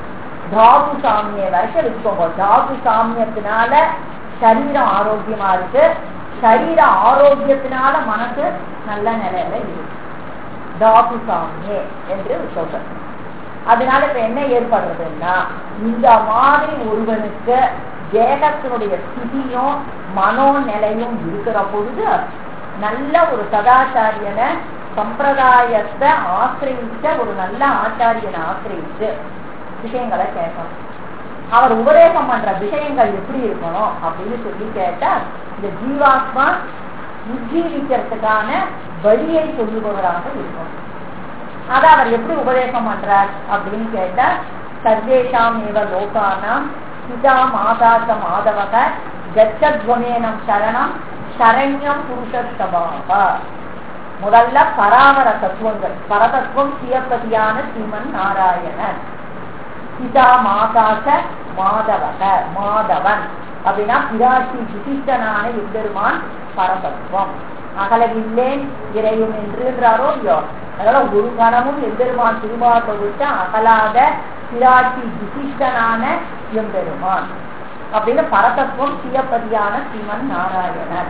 தாது சாமிய வரைக்கும் வச்சுக்கோங்க தாது சாமியத்தினால சரீரம் ஆரோக்கியமா இருக்கு சரீர ஆரோக்கியத்தினால மனசு நல்ல நிலையில இருக்கு தாது சாமியே என்று சொல்றது அதனால இப்ப என்ன ஏற்படுறதுன்னா இந்த மாதிரி ஒருவனுக்கு தேகத்தினுடைய ஸ்திதியும் மனோநிலையும் இருக்கிற பொழுது நல்ல ஒரு சதாச்சாரியனை சம்பிரதாயத்தை ஆசிரியிச்ச ஒரு நல்ல ஆச்சாரியனை ஆசிரியிச்சு விஷயங்களை கேட்கணும் அவர் உபதேசம் பண்ற விஷயங்கள் எப்படி இருக்கணும் அப்படின்னு சொல்லி கேட்டா இந்த ஜீவாத்மா உஜ்ஜீவிக்கிறதுக்கான வழியை சொல்லுபவராக இருக்கணும் அதை அவர் எப்படி உபதேசம் பண்றார் அப்படின்னு கேட்டா சர்வேஷாம் ஏவ லோகானாம் பிதா மாதாச மாதவக கச்சத்வமேனம் சரணம் சரண்யம் புருஷஸ்தபாக முதல்ல பராமர தத்துவங்கள் பரதத்துவம் சிவபதியான ஸ்ரீமன் நாராயணன் பிதா மாதாச மாதவக மாதவன் அப்படின்னா பிராட்சி விசிஷ்டனான எம்பெருமான் பரதத்துவம் அகலவில்லேன் இறையும் என்றுன்றாரோ இல்லையோ அதனால ஒரு கணமும் எம்பெருமான் திருமாவை விட்டு அகலாத பிராட்சி விசிஷ்டனான எம்பெருமான் அப்படின்னு பரதத்துவம் சிவபதியான ஸ்ரீமன் நாராயணன்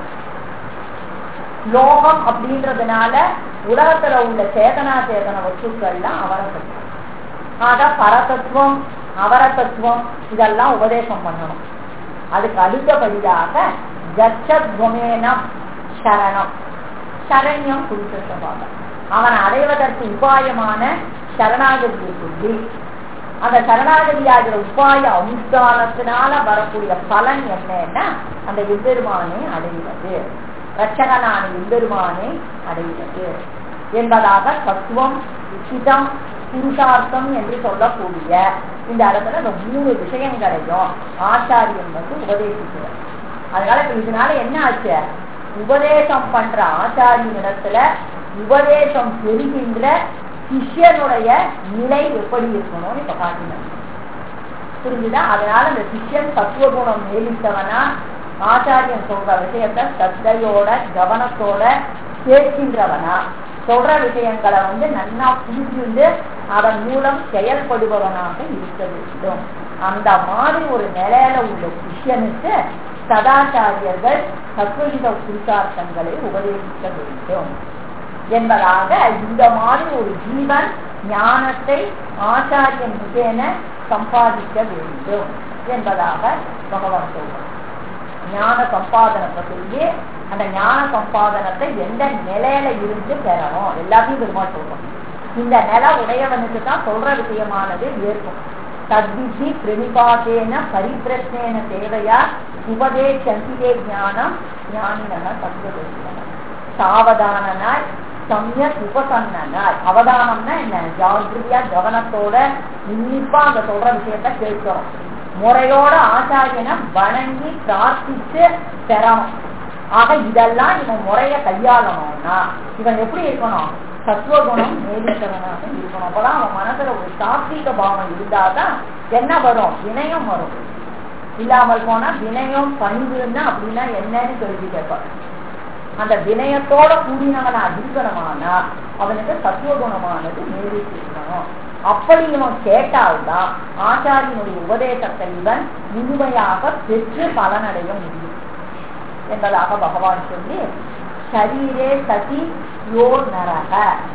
லோகம் அப்படின்றதுனால உலகத்துல உள்ள சேதனா சேதன வஸ்துக்கள்லாம் அவரதத்துவம் ஆக பரதத்துவம் அவரதத்துவம் இதெல்லாம் உபதேசம் பண்ணணும் அதுக்கு அடுத்தபடியாக கச்சத்வமேனம் சரணம் சரண்யம் புருஷசபாகம் அவன் அடைவதற்கு உபாயமான சரணாகதியை சொல்லி அந்த சரணாகதியாகிற உபாய அனுஷ்டானத்தினால வரக்கூடிய பலன் என்னன்னா அந்த எம்பெருமானை அடைவது ரட்சகனான எம்பெருமானை அடைவது என்பதாக தத்துவம் உச்சிதம் புருஷார்த்தம் என்று சொல்லக்கூடிய இந்த இடத்துல இந்த மூணு விஷயங்களையும் ஆச்சாரியன் வந்து உபதேசிக்கிறார் அதனால இப்ப இதனால என்ன ஆச்சு உபதேசம் பண்ற ஆச்சாரியனிடத்துல உபதேசம் பெறுகின்ற சிஷ்யனுடைய நிலை எப்படி இருக்கணும்னு இப்ப காட்டினாங்க புரிஞ்சுதா அதனால இந்த சிஷ்யன் தத்துவகுணம் மேலிட்டவனா ஆச்சாரியன் சொல்ற விஷயத்த சத்தையோட கவனத்தோட கேட்கின்றவனா சொல்ற விஷயங்களை வந்து நன்னா புரிஞ்சுண்டு அதன் மூலம் செயல்படுபவனாக இருக்க வேண்டும் அந்த மாதிரி ஒரு நிலையில உள்ள சிஷ்யனுக்கு சதாச்சாரியர்கள் தத்துவவித புருஷார்த்தங்களை உபதேசிக்க வேண்டும் என்பதாக இந்த மாதிரி ஒரு ஜீவன் ஞானத்தை ஆச்சாரியன் முகேன சம்பாதிக்க வேண்டும் என்பதாக பகவான் சொல்றார் ஞான சம்பாதனத்தை சொல்லி அந்த ஞான சம்பாதனத்தை எந்த நிலையில இருந்து பெறணும் எல்லாத்தையும் பெருமாள் சொல்றோம் இந்த நில உடையவனுக்கு தான் சொல்ற விஷயமானது ஏற்கும் தத்விதி பிரணிபாத்தேன பரிபிரத்னேன தேவையா உபதேசந்திலே ஞானம் ஞானினக தத்துவதேசன சாவதானனாய் சமயக் உபசன்னனாய் அவதானம்னா என்ன ஜாகிரதையா கவனத்தோட உன்னிப்பா அந்த சொல்ற விஷயத்த கேட்கிறோம் முறையோட ஆச்சாரியனை வணங்கி பிரார்த்திச்சு பெறணும் ஆக இதெல்லாம் இவன் முறைய கையாளணும்னா இவன் எப்படி இருக்கணும் சத்துவகுணம் மேலிட்டவனாக இருக்கணும் அப்பதான் அவன் மனசுல ஒரு சாத்வீக பாவம் இருந்தாதான் என்ன வரும் வினயம் வரும் இல்லாமல் போனா வினயம் பணிவுன்னா அப்படின்னா என்னன்னு கேள்வி கேட்பான் அந்த வினயத்தோட கூடினவனா இருக்கணுமானா அவனுக்கு சத்துவகுணமானது மேலிட்டு இருக்கணும் அப்படி இவன் கேட்டால்தான் ஆச்சாரியனுடைய உபதேசத்தை இவன் முழுமையாக பெற்று பலனடைய முடியும் என்பதாக பகவான் சொல்லி சரீரே சதி யோ நரக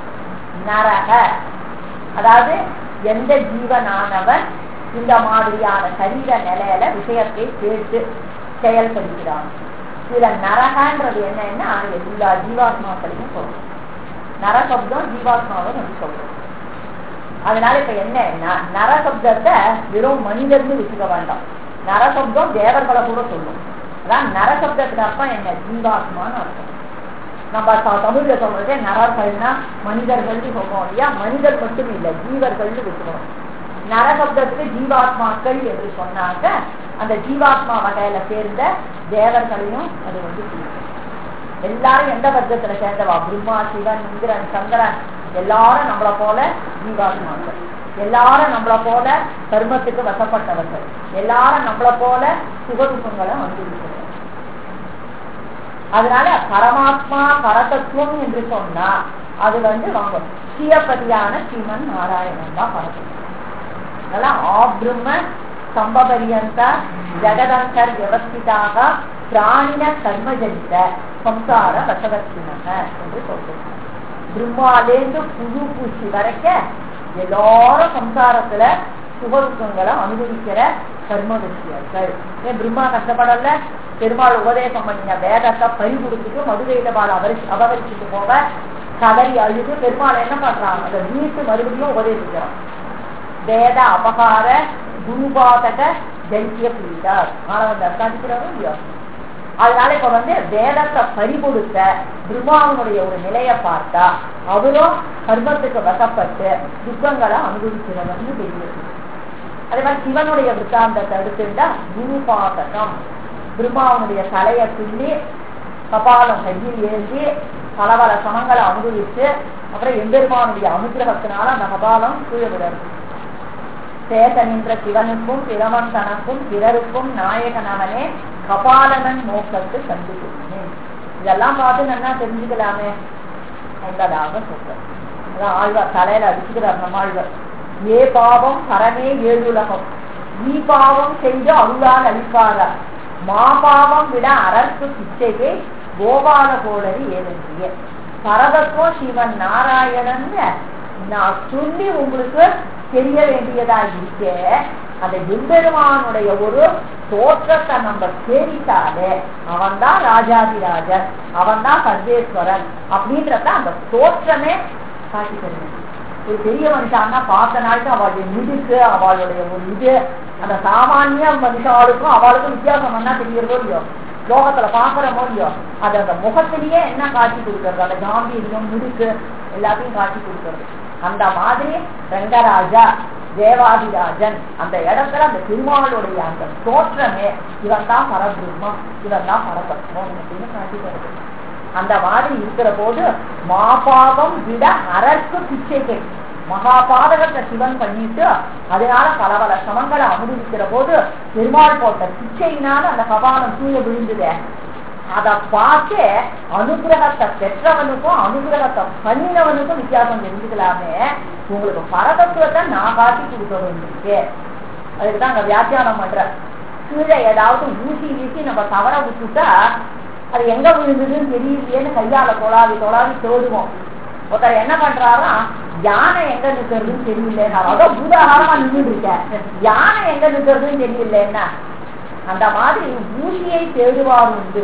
நரக அதாவது எந்த ஜீவனானவன் இந்த மாதிரியான சரீர நிலையில விஷயத்தை கேட்டு செயல்படுகிறான் இதுல நரகன்றது என்னன்னா எல்லா ஜீவாத்மாக்களையும் சொல்றோம் நரசப்தம் ஜீவாத்மாவை நம்ம சொல்றோம் அதனால இப்ப என்னன்னா நரசப்தத்தை வெறும் மனிதர்னு வச்சுக்க வேண்டாம் நரசப்தம் தேவர்களை கூட சொல்லும் அதான் நரசப்தத்துக்கு அர்த்தம் என்ன ஜீவாத்மான்னு அர்த்தம் நம்ம தமிழ்ல சொல்றதே நரர்கள்னா மனிதர்கள்னு சொல்றோம் இல்லையா மனிதர் மட்டும் இல்ல ஜீவர்கள்னு வச்சுக்கணும் நரசப்தத்துக்கு ஜீவாத்மாக்கள் என்று சொன்னாங்க அந்த ஜீவாத்மா வகையில சேர்ந்த தேவர்களையும் அது வந்து குறிக்கும் எல்லாரும் எந்த வர்க்கத்துல சேர்ந்தவா பிரம்மா சிவன் இந்திரன் சந்திரன் எல்லாரும் நம்மளை போல ஜீவாத்மாக்கள் எல்லாரும் நம்மளை போல கர்மத்துக்கு வசப்பட்டவர்கள் எல்லாரும் நம்மளை போல சுகதுக்கங்களை வந்திருக்கிறார் அதனால பரமாத்மா பரதத்துவம் என்று சொன்னா அது வந்து வாங்க சிவபதியான ஸ்ரீமன் நாராயணன் தான் பரதத்துவம் அதெல்லாம் ஆப்ரும்ம சம்பபரியந்த ஜெகதந்தர் வியவஸ்திதாக பிராணின கர்மஜனித சம்சார வசவர்த்தினக என்று சொல்றாங்க பிரம்மாலேந்து புழு பூச்சி வரைக்க எல்லாரும் சம்சாரத்துல சுகதுக்கங்களை அனுபவிக்கிற கர்ம விஷயங்கள் ஏன் பிரம்மா கஷ்டப்படல பெருமாள் உபதேசம் பண்ணின வேதத்தை பறி கொடுத்துட்டு மதுரையில பாட அவரி அபகரிச்சுட்டு போக கதறி அழுது பெருமாள் என்ன பண்றாங்க அதை வீட்டு மறுபடியும் உபதேசிக்கிறான் வேத அபகார குருபாதக ஜெயிக்கிய புரிந்தார் மாணவன் அர்த்தாதிக்கிறாரோ இல்லையோ அதனால இப்ப வந்து வேதத்தை பறிகொடுத்த பிரம்மாவனுடைய ஒரு நிலையை பார்த்தா அவரும் கர்மத்துக்கு வசப்பட்டு துக்கங்களை அனுபவிக்கிறவன்னு தெரியுது அதே மாதிரி சிவனுடைய விற்த்தாந்தத்தை எடுத்துட்டா குருபாதகம் பிரம்மாவனுடைய தலையை துள்ளி கபாலம் கையில் ஏந்தி பல பல சமங்களை அனுபவிச்சு அப்புறம் எம்பெருமானுடைய அனுகிரகத்தினால அந்த கபாலம் கீழே விடுறது சேத நின்ற சிவனுக்கும் பிறவன் தனக்கும் பிறருக்கும் நாயகனவனே கபாலனன் நோக்கத்து கண்டு கொண்டேன் இதெல்லாம் பார்த்து நல்லா தெரிஞ்சுக்கலாமே என்பதாக சொல்றேன் அதான் ஆழ்வார் தலையில அடிச்சுக்கிறார் நம்ம ஆழ்வார் ஏ பாவம் பரமே ஏழுலகம் ஈ பாவம் செய்து அருளால் அளிப்பாரா மா பாவம் விட அரசு பிச்சையே கோபால கோடரி ஏதென்றிய பரதத்துவம் சிவன் நாராயணன் நான் சொல்லி உங்களுக்கு தெரிய வேண்டியதா இருக்க அந்த எம்பெருமானுடைய ஒரு தோற்றத்தை நம்ம தேடிட்டாலே அவன் தான் ராஜாதிராஜன் அவன் தான் சர்வேஸ்வரன் அப்படின்றத அந்த தோற்றமே காட்டி தருவேன் ஒரு பெரிய மனுஷான்னா பார்த்த நாளுக்கு அவளுடைய முதுக்கு அவளுடைய ஒரு இது அந்த சாமானிய மனுஷாளுக்கும் அவளுக்கும் வித்தியாசம் என்ன தெரியறதோ இல்லையோ லோகத்துல பாக்குறமோ இல்லையோ அது அந்த முகத்திலேயே என்ன காட்சி கொடுக்கறது அந்த காம்பீரியம் முடுக்கு எல்லாத்தையும் காட்சி கொடுக்கறது அந்த மாதிரி ரங்கராஜா தேவாதிராஜன் அந்த இடத்துல அந்த திருமாலுடைய அந்த தோற்றமே இவன் தான் பரபிரம்மம் இவன் தான் பரபத்மம் அப்படின்னு காட்டி தருது அந்த மாதிரி இருக்கிற போது மாபாவம் விட அரசு பிச்சைகள் மகாபாதகத்தை சிவன் பண்ணிட்டு அதனால பல பல சமங்களை அனுபவிக்கிற போது பெருமாள் போட்ட பிச்சையினால அந்த கபாலம் கீழே விழுந்துதே அதை பார்த்து அனுகிரகத்தை பெற்றவனுக்கும் அனுகிரகத்தை பண்ணினவனுக்கும் வித்தியாசம் தெரிஞ்சுக்கலாமே உங்களுக்கு பரதத்துவத்தை நான் காட்டி கொடுக்க வேண்டியிருக்கு அதுக்குதான் அங்க வியாக்கியானம் பண்ற கீழே ஏதாவது ஊசி வீசி நம்ம தவற விட்டுட்டா அது எங்க விழுந்ததுன்னு தெரியலையேன்னு கையால தொழாவி தொழாவி தேடுவோம் ஒருத்தர் என்ன பண்றாரா யானை எங்க நிக்கிறதுன்னு தெரியல அதான் பூதாகாரமா நின்றுட்டு இருக்கேன் யானை எங்க நிக்கிறதுன்னு தெரியல என்ன அந்த மாதிரி ஊசியை தேடுவார் உண்டு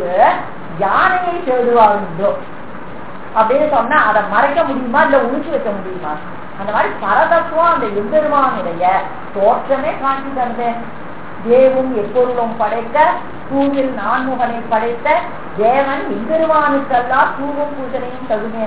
யானையை தேடுவார் உண்டு அப்படின்னு சொன்னா அதை மறைக்க முடியுமா இல்ல உழிச்சு வைக்க முடியுமா அந்த மாதிரி பரதத்துவம் அந்த எம்பெருமானுடைய தோற்றமே காட்சி தந்தேன் தேவும் எப்பொருளும் படைத்த பூவில் நான்முகனை படைத்த தேவன் எம்பெருமானுக்கெல்லாம் பூவும் பூஜனையும் தகுமே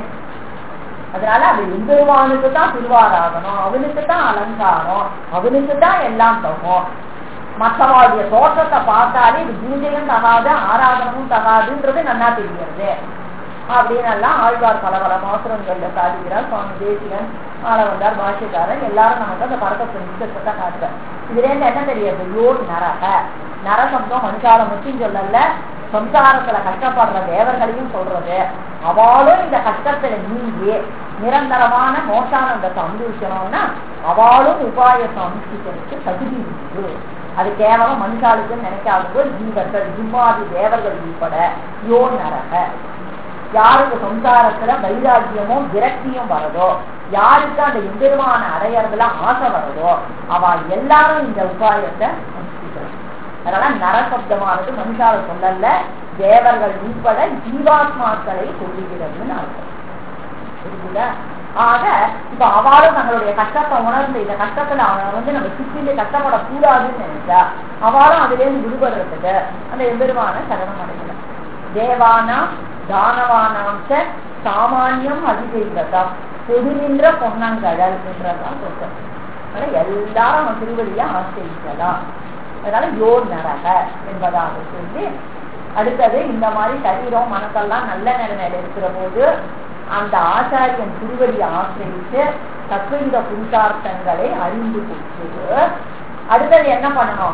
அதனால அது எம்பெருமானுக்கு தான் திருவாராகணும் அவனுக்கு தான் அலங்காரம் அவனுக்கு தான் எல்லாம் தகும் மற்றவாளுடைய தோற்றத்தை பார்த்தாலே இது பூஜையும் தகாது ஆராதனமும் தகாதுன்றது நல்லா தெரிகிறது அப்படின்னு எல்லாம் ஆழ்வார் பல பல மாத்திரங்கள்ல சாதிக்கிறார் சுவாமி தேசியன் ஆளவந்தார் பாஷ்யக்காரன் எல்லாரும் நமக்கு அந்த பரதத்தை நிச்சயத்தை காட்டுறார் இதுல இருந்து என்ன தெரியாது யோர் நரக நரசப்தம் மனுஷால மட்டும் சொல்லல சம்சாரத்துல கஷ்டப்படுற தேவர்களையும் சொல்றது அவளும் இந்த கஷ்டத்துல நீங்கி நிரந்தரமான மோட்டானந்தத்தை அனுபவிக்கணும்னா அவளும் உபாயத்தை அனுஷ்டிக்கிறதுக்கு தகுதி உண்டு அது கேவலம் மனுஷாளுக்கு நினைக்காதவோ ஜீவர்கள் ஜிம்மாதி தேவர்கள் உட்பட யோ நரக யாருக்கு சம்சாரத்துல வைராக்கியமோ விரக்தியும் வரதோ யாருக்கு அந்த எம்பெருமான அடையறதுல ஆசை வருதோ அவ எல்லாரும் இந்த உபாயத்தை அனுஷ்டிக்கிறார் அதனால நரசப்தமானது மனுஷால சொல்லல தேவர்கள் உட்பட ஜீவாத்மாக்களை சொல்லுகிறதுன்னு அர்த்தம் புரியுதா ஆக இப்ப அவளும் தங்களுடைய கஷ்டத்தை உணர்ந்து இந்த கஷ்டத்துல அவன் வந்து நம்ம சுற்றிலே கஷ்டப்படக்கூடாதுன்னு நினைச்சா அவளும் அதுல இருந்து விடுபடுறதுக்கு அந்த எம்பெருமான சரணம் அடைக்கல தேவானாம் தானவானாம் சாமானியம் அதிதெய்வதம் பொதுநின்ற பொன்னங்கடல் என்றதான் சொல்றேன் அதனால எல்லாரும் அவன் திருவடியை ஆசிரிக்கலாம் அதனால யோர் நரக என்பதாக சொல்லி அடுத்தது இந்த மாதிரி சரீரம் மனசெல்லாம் நல்ல நிலைமையில இருக்கிற போது அந்த ஆச்சாரியன் திருவடியை ஆசிரித்து தத்துவ புருஷார்த்தங்களை அறிந்து கொடுத்தது அடுத்தது என்ன பண்ணணும்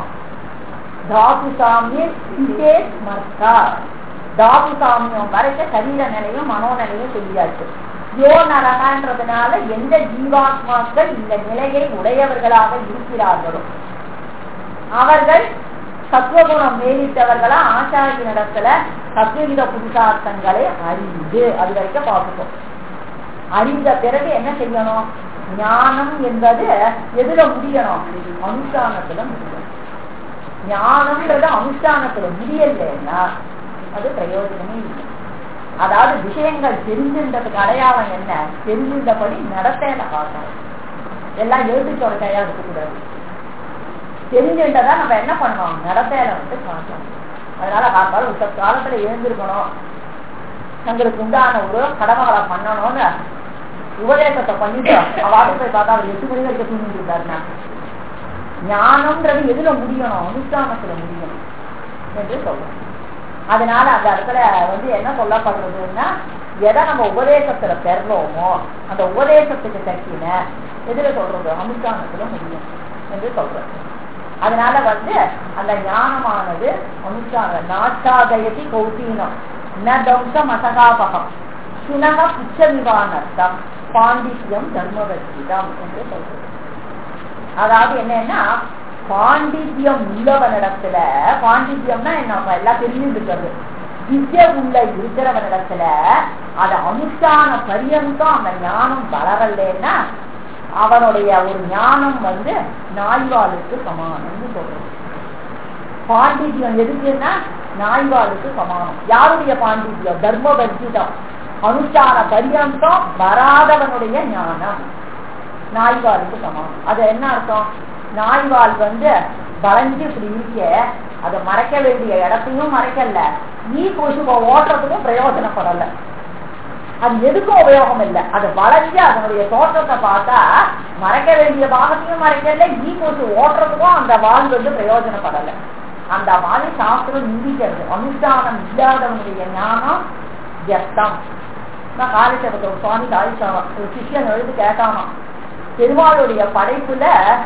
தாது சாமியம் தாது சாமியம் வரைக்க சரீர நிலையும் மனோநிலையும் சொல்லியாச்சு யோ நரகன்றதுனால எந்த ஜீவாத்மாக்கள் இந்த நிலையை உடையவர்களாக இருக்கிறார்களோ அவர்கள் சத்துவகுணம் மேலிட்டவர்களா ஆச்சாரிய நடத்துல தத்துவவித புருஷார்த்தங்களை அறிந்து அது வரைக்கும் பார்க்கணும் அறிந்த பிறகு என்ன செய்யணும் ஞானம் என்பது எதுல முடியணும் அனுஷ்டானத்துல முடியணும் ஞானம்ன்றது அனுஷ்டானத்துல முடியலைன்னா அது பிரயோஜனமே இல்லை அதாவது விஷயங்கள் தெரிஞ்சின்றதுக்கு அடையாளம் என்ன தெரிஞ்சின்றபடி நடத்தையில பார்க்கணும் எல்லாம் எழுதி சொல்லையா இருக்கக்கூடாது தெரிஞ்சுட்டதா நம்ம என்ன பண்ணணும் நடத்தையில வந்து பார்க்கணும் அதனால காப்பாடு உத்த காலத்துல எழுந்திருக்கணும் தங்களுக்கு உண்டான ஒரு கடமைகளை பண்ணணும்னு உபதேசத்தை பண்ணிட்டு அவாடு போய் பார்த்தா அவர் எட்டு மணி வரைக்கும் தூங்கிட்டு இருந்தாருன்னா ஞானம்ன்றது எதுல முடியணும் அனுஷ்டானத்துல முடியணும் என்று சொல்றோம் அதனால அந்த இடத்துல வந்து என்ன சொல்லப்படுறதுன்னா எதை நம்ம உபதேசத்துல பெறலோமோ அந்த உபதேசத்துக்கு தக்கின எதுல சொல்றது அனுஷ்டானத்துல முடியும் என்று சொல்றது அதனால வந்து அந்த ஞானமானது அனுஷ்டான நாட்டாதயதி கௌதீனம் ந தம்சம் அசகாபகம் சுனக புச்சமிவானர்த்தம் பாண்டித்யம் தர்மவர்த்திதம் என்று சொல்றது அதாவது என்னன்னா பாண்டித்யம் உள்ளவனிடத்துல பாண்டித்யம்னா என்ன எல்லாம் தெரிஞ்சுக்கிறது வித்ய உள்ள இருக்கிறவனிடத்துல அத அனுஷ்டான பரியந்தம் அந்த ஞானம் வளரலன்னா அவனுடைய ஒரு ஞானம் வந்து நாய்வாளுக்கு சமானம்னு சொல்றது பாண்டித்யம் எதுக்குன்னா நாய்வாளுக்கு சமானம் யாருடைய பாண்டித்யம் தர்மவர்ஜிதம் அனுஷ்டான பரியந்தம் வராதவனுடைய ஞானம் நாய்வாளுக்கு சமானம் அது என்ன அர்த்தம் நாய்வால் வந்து வளைஞ்சு இப்படி இருக்க அதை மறைக்க வேண்டிய இடத்தையும் மறைக்கல ஈ கொசுவை ஓட்டுறதுக்கும் பிரயோஜனப்படல அது எதுக்கும் உபயோகம் இல்லை அது வளைஞ்சு அதனுடைய தோற்றத்தை பார்த்தா மறைக்க வேண்டிய பாகத்தையும் மறைக்கல ஈ கொசு ஓட்டுறதுக்கும் அந்த வால் வந்து பிரயோஜனப்படல அந்த மாதிரி சாஸ்திரம் நிந்திக்கிறது அனுஷ்டானம் இல்லாதவனுடைய ஞானம் ஜஸ்தம் நான் காலேஜ் சுவாமி தாய்ச்சாவா ஒரு சிஷ்யன் எழுதி கேட்டானா பெருமாளுடைய படைப்புல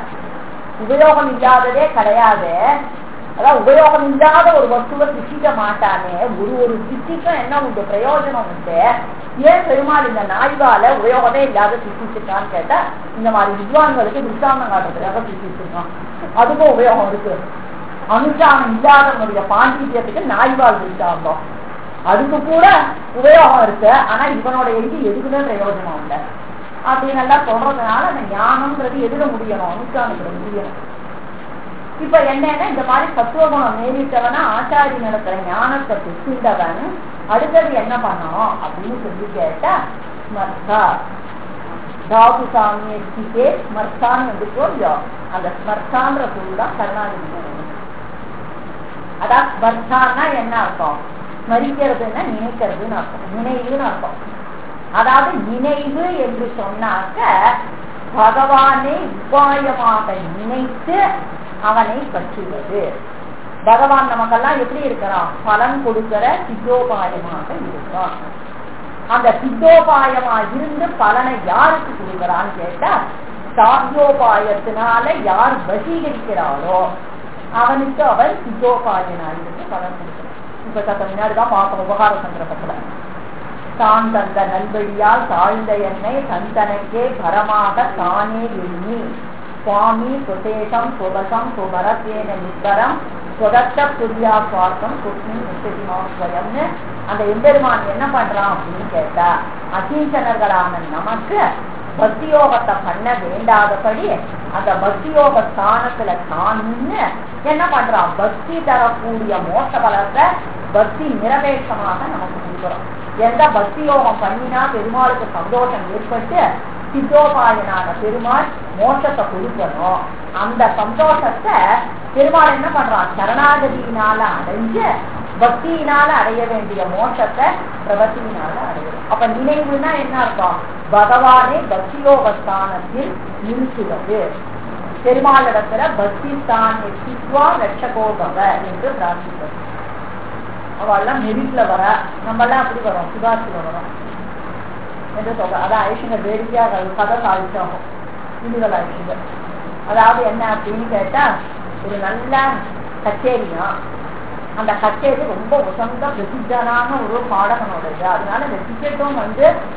உபயோகம் இல்லாததே கிடையாது அதான் உபயோகம் இல்லாத ஒரு வஸ்துவை சிருஷ்டிக்க மாட்டானே ஒரு ஒரு சிருஷ்டிக்கும் என்ன உண்டு பிரயோஜனம் உண்டு ஏன் பெருமாள் இந்த நாய்வால உபயோகமே இல்லாத சிருஷ்டிச்சிருக்கான்னு கேட்டா இந்த மாதிரி வித்வான்களுக்கு துஷ்டாந்தம் காட்டுறதுக்காக சிருஷ்டிச்சிருக்கான் அதுக்கும் உபயோகம் இருக்கு அனுஷ்டானம் இல்லாதவனுடைய பாண்டித்யத்துக்கு நாய்வால் துஷ்டாந்தம் அதுக்கு கூட உபயோகம் இருக்கு ஆனா இவனோட எழுதி எதுக்குமே பிரயோஜனம் இல்லை அப்படின்னு எல்லாம் சொல்றதுனால அந்த ஞானம்ன்றது எதுல முடியணும் அனுஷ்டானத்துல முடியணும் இப்ப என்னன்னா இந்த மாதிரி சத்துவகுணம் மேலிட்டவனா ஆச்சாரி நடத்துற ஞானத்தை பெற்றிருந்தவன் அடுத்தது என்ன பண்ணணும் அப்படின்னு சொல்லி கேட்டா ஸ்மர்த்தா தாது சாமியே ஸ்மர்த்தான்னு வந்து சொல்லியும் அந்த ஸ்மர்த்தான்ற சொல் தான் கருணாநிதி அதான் ஸ்மர்த்தான்னா என்ன அர்த்தம் ஸ்மரிக்கிறதுன்னா நினைக்கிறதுன்னு அர்த்தம் நினைவுன்னு அர்த்தம் அதாவது நினைவு என்று சொன்னாக்க பகவானை உபாயமாக நினைத்து அவனை பற்றுவது பகவான் நமக்கெல்லாம் எப்படி இருக்கிறான் பலன் கொடுக்கிற சித்தோபாயமாக இருக்கிறான் அந்த சித்தோபாயமா இருந்து பலனை யாருக்கு கொடுக்கிறான்னு கேட்டா சாத்தியோபாயத்தினால யார் வசீகரிக்கிறாரோ அவனுக்கு அவன் சித்தோபாயனாயிருந்து பலன் கொடுக்கிறான் இப்ப சத்த முன்னாடிதான் பார்க்கணும் உபகார சந்தர்ப்பத்துல தான் தந்த நல்வழியால் தாழ்ந்த என்னை தந்தனக்கே பரமாக தானே எண்ணி சுவாமி சுதேசம் சுபசம் சுபரத்தேன நிர்பரம் சுதத்த புரியா சுவார்த்தம் குஷ்மி நிச்சயமாஸ்வயம்னு அந்த எம்பெருமான் என்ன பண்றான் அப்படின்னு கேட்டா அசீசனர்களான நமக்கு பக்தியோகத்தை பண்ண வேண்டாதபடி அந்த பக்தியோக ஸ்தானத்துல தான் நின்று என்ன பண்றான் பக்தி தரக்கூடிய மோச பலத்தை பக்தி நிரபேட்சமாக நமக்கு கொடுக்குறோம் எந்த பக்தி யோகம் பண்ணினா பெருமாளுக்கு சந்தோஷம் ஏற்பட்டு சித்தோபாயனான பெருமாள் மோசத்தை கொடுக்கணும் அந்த சந்தோஷத்தை பெருமாள் என்ன பண்றான் சரணாகதியினால அடைஞ்சு பக்தியினால அடைய வேண்டிய மோசத்தை பிரபத்தியினால அடையணும் அப்ப நினைவுனா என்ன அர்த்தம் பகவானே பக்தியோகஸ்தானத்தில் நிறுத்துவது பெருமாளிடத்துல பக்தி ஸ்தான் சித்வா ரட்சகோபவ என்று பிரார்த்திப்பது அவெல்லாம் மெரிட்ல வர நம்ம எல்லாம் அப்படி வரோம் சுபாஷில வரோம் என்று சொல்ற அதான் ஐஷுங்க வேடிக்கையா கதை சாதிச்சாகும் இந்துகள் ஐஷுங்க அதாவது என்ன அப்படின்னு கேட்டா ஒரு நல்ல கச்சேரியா அந்த கச்சேரி ரொம்ப உசந்த பிரசித்தனான ஒரு பாடகனோடது அதனால இந்த டிக்கெட்டும் வந்து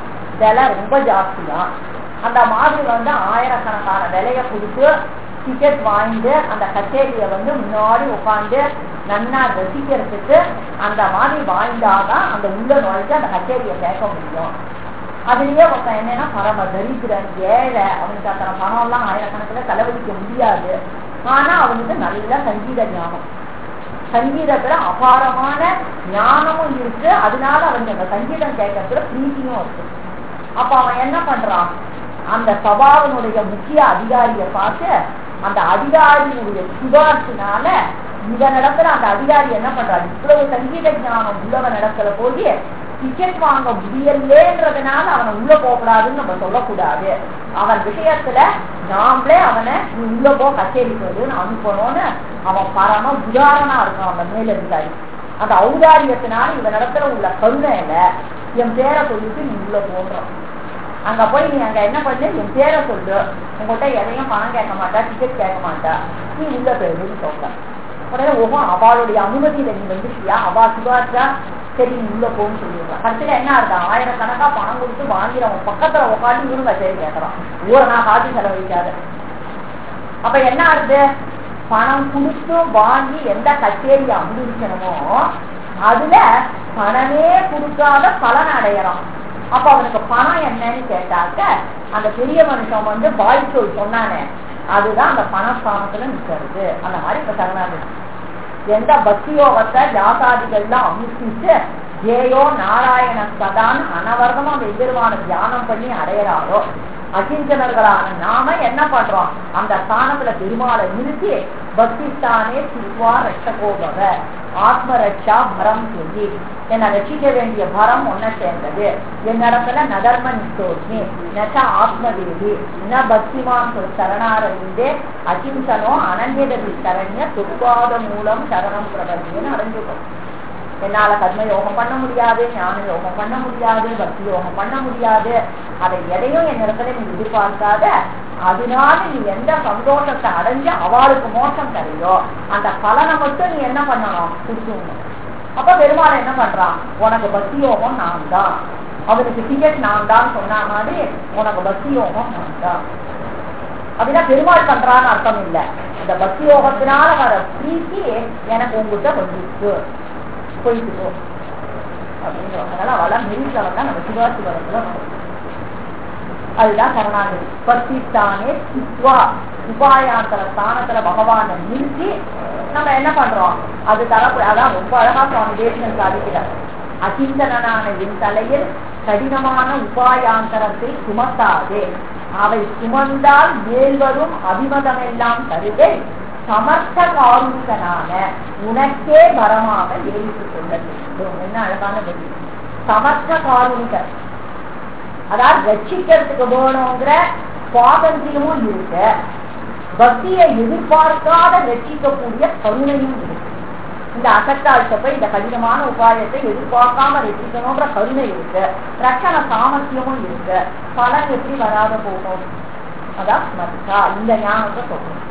விலை ரொம்ப ஜாஸ்தி தான் அந்த மாதிரி வந்து ஆயிரக்கணக்கான விலையை கொடுத்து டிக்கெட் வாங்கிட்டு அந்த கச்சேரியை வந்து முன்னாடி உட்காந்து நன்னா ரசிக்கிறதுக்கு அந்த மாதிரி வாய்ந்தாதான் அந்த உள்ள நுழைஞ்சு அந்த கச்சேரியை கேட்க முடியும் அதுலயே ஒருத்தன் என்னன்னா பரம தரித்திரன் ஏழை அவனுக்கு அத்தனை பணம் எல்லாம் ஆயிரக்கணக்கில் செலவழிக்க முடியாது ஆனா அவனுக்கு நல்ல சங்கீத ஞானம் சங்கீதத்துல அபாரமான ஞானமும் இருக்கு அதனால அவனுக்கு அந்த சங்கீதம் கேட்கறதுல பிரீத்தியும் இருக்கு அப்ப அவன் என்ன பண்றான் அந்த சபாவினுடைய முக்கிய அதிகாரியை பார்த்து அந்த அதிகாரியினுடைய சிபார்சினால இவனிடத்துல அந்த அதிகாரி என்ன பண்றாரு இவ்வளவு சங்கீத ஞானம் உள்ளவன் இடத்துல போய் டிக்கெட் வாங்க முடியலேன்றதுனால அவனை உள்ள போகக்கூடாதுன்னு நம்ம சொல்லக்கூடாது அவன் விஷயத்துல நாமளே அவனை நீ உள்ள போ கச்சேரிக்கு வருன்னு அனுப்பணும்னு அவன் பரம உதாரணா இருக்கான் அந்த மேலதிகாரி அந்த ஔதாரியத்தினால இவன் இடத்துல உள்ள கருணையில என் பேரை சொல்லிட்டு நீ உள்ள போடுறான் அங்க போய் நீ அங்க என்ன பண்ணு என் பேரை சொல்லு உங்கள்கிட்ட எதையும் பணம் கேட்க மாட்டா டிக்கெட் கேட்க மாட்டா நீ உள்ள போயிடுன்னு சொல்ற உடனே ஓஹோ அவளுடைய அனுமதியில நீ வந்துட்டியா அவா சிவாச்சா சரி நீ உள்ள போன்னு சொல்லிடுறான் கடைசியில என்ன இருக்கா ஆயிரக்கணக்கா பணம் கொடுத்து வாங்கிறவன் பக்கத்துல உட்காந்து இவனு கச்சேரி கேட்கறான் ஒரு நான் காசு செலவழிக்காத அப்ப என்ன ஆகுது பணம் கொடுத்து வாங்கி எந்த கச்சேரி அனுபவிக்கணுமோ அதுல பணமே கொடுக்காத பலன் அடையறான் அப்ப அவனுக்கு பணம் என்னன்னு கேட்டாக்க அந்த பெரிய மனுஷன் வந்து பாய்ச்சொல் சொன்னானே அதுதான் அந்த பணஸ்தானத்துல நிக்கிறது அந்த மாதிரி இப்ப சரணாகதி எந்த பக்தியோகத்தை ஜாசாதிகள்லாம் அனுஷ்டிச்சு ஏயோ நாராயண சதான் அனவர்தமா அந்த எதிர்வான தியானம் பண்ணி அடையறாரோ அகிஞ்சனர்களான நாம என்ன பண்றோம் அந்த ஸ்தானத்துல பெருமாளை நிறுத்தி பக்திஸ்தானே சித்வா ரட்சகோபவ ஆத்ம ரட்சா பரம் சொல்லி என்னை ரட்சிக்க வேண்டிய பரம் ஒன்ன சேர்ந்தது என்னிடத்துல நதர்ம நித்தோஸ்மி நச்ச ஆத்மதேவி ந பக்திமான் சொல் சரணாரவிந்தே அகிம்சனோ அனன்யதவி சரண்ய துர்பாத மூலம் சரணம் பிரபந்தின்னு அடைஞ்சுக்கும் என்னால கர்ம யோகம் பண்ண முடியாது ஞான யோகம் பண்ண முடியாது பக்தி யோகம் பண்ண முடியாது அதை எதையும் என் இடத்துல நீ எதிர்பார்க்காத அதனால நீ எந்த சந்தோஷத்தை அடைஞ்சு அவளுக்கு மோசம் தரையோ அந்த பலனை மட்டும் நீ என்ன பண்ணணும் கொடுத்துடணும் அப்ப பெருமாள் என்ன பண்றான் உனக்கு பக்தி யோகம் நான் தான் அவனுக்கு டிக்கெட் நான் தான் சொன்ன மாதிரி உனக்கு பக்தி யோகம் நான் தான் அப்படின்னா பெருமாள் பண்றான்னு அர்த்தம் இல்ல இந்த பக்தி யோகத்தினால வர பிரீத்தி எனக்கு உங்ககிட்ட வந்துருக்கு போயிட்டு அப்படின்னு அதனால அவள மெரிட்ல வந்தா நம்ம சிவாசி வரத்துல அதுதான் சரணாகதி பக்திஸ்தானே சித்வா உபாயாந்தர ஸ்தானத்துல பகவானை நிறுத்தி நம்ம என்ன பண்றோம் அது தரப்பு அதான் ரொம்ப அழகா சுவாமி தேசிகன் சாதிக்கிறார் அகிந்தனான என் தலையில் கடினமான உபாயாந்தரத்தை சுமத்தாதே அவை சுமந்தால் மேல்வரும் அபிமதமெல்லாம் தருகை சமர்த்த காருக்கனான உனக்கே வரமாக ஏறித்துக் கொள்ள வேண்டும் என்ன அழகான பதில் சமர்த்த காருணிகர் அதாவது ரட்சிக்கிறதுக்கு வேணுங்கிற சுவாதந்திரமும் இருக்கு பக்தியை எதிர்பார்க்காத ரட்சிக்கக்கூடிய கருணையும் இருக்கு இந்த அசட்டாழ்த்த போய் இந்த கடினமான உபாயத்தை எதிர்பார்க்காம ரட்சிக்கணும்ன்ற கருணை இருக்கு ரட்சண சாமர்த்தியமும் இருக்கு பலன் எப்படி வராத போகும் அதான் ஸ்மர்த்தா இந்த ஞானத்தை சொல்லணும்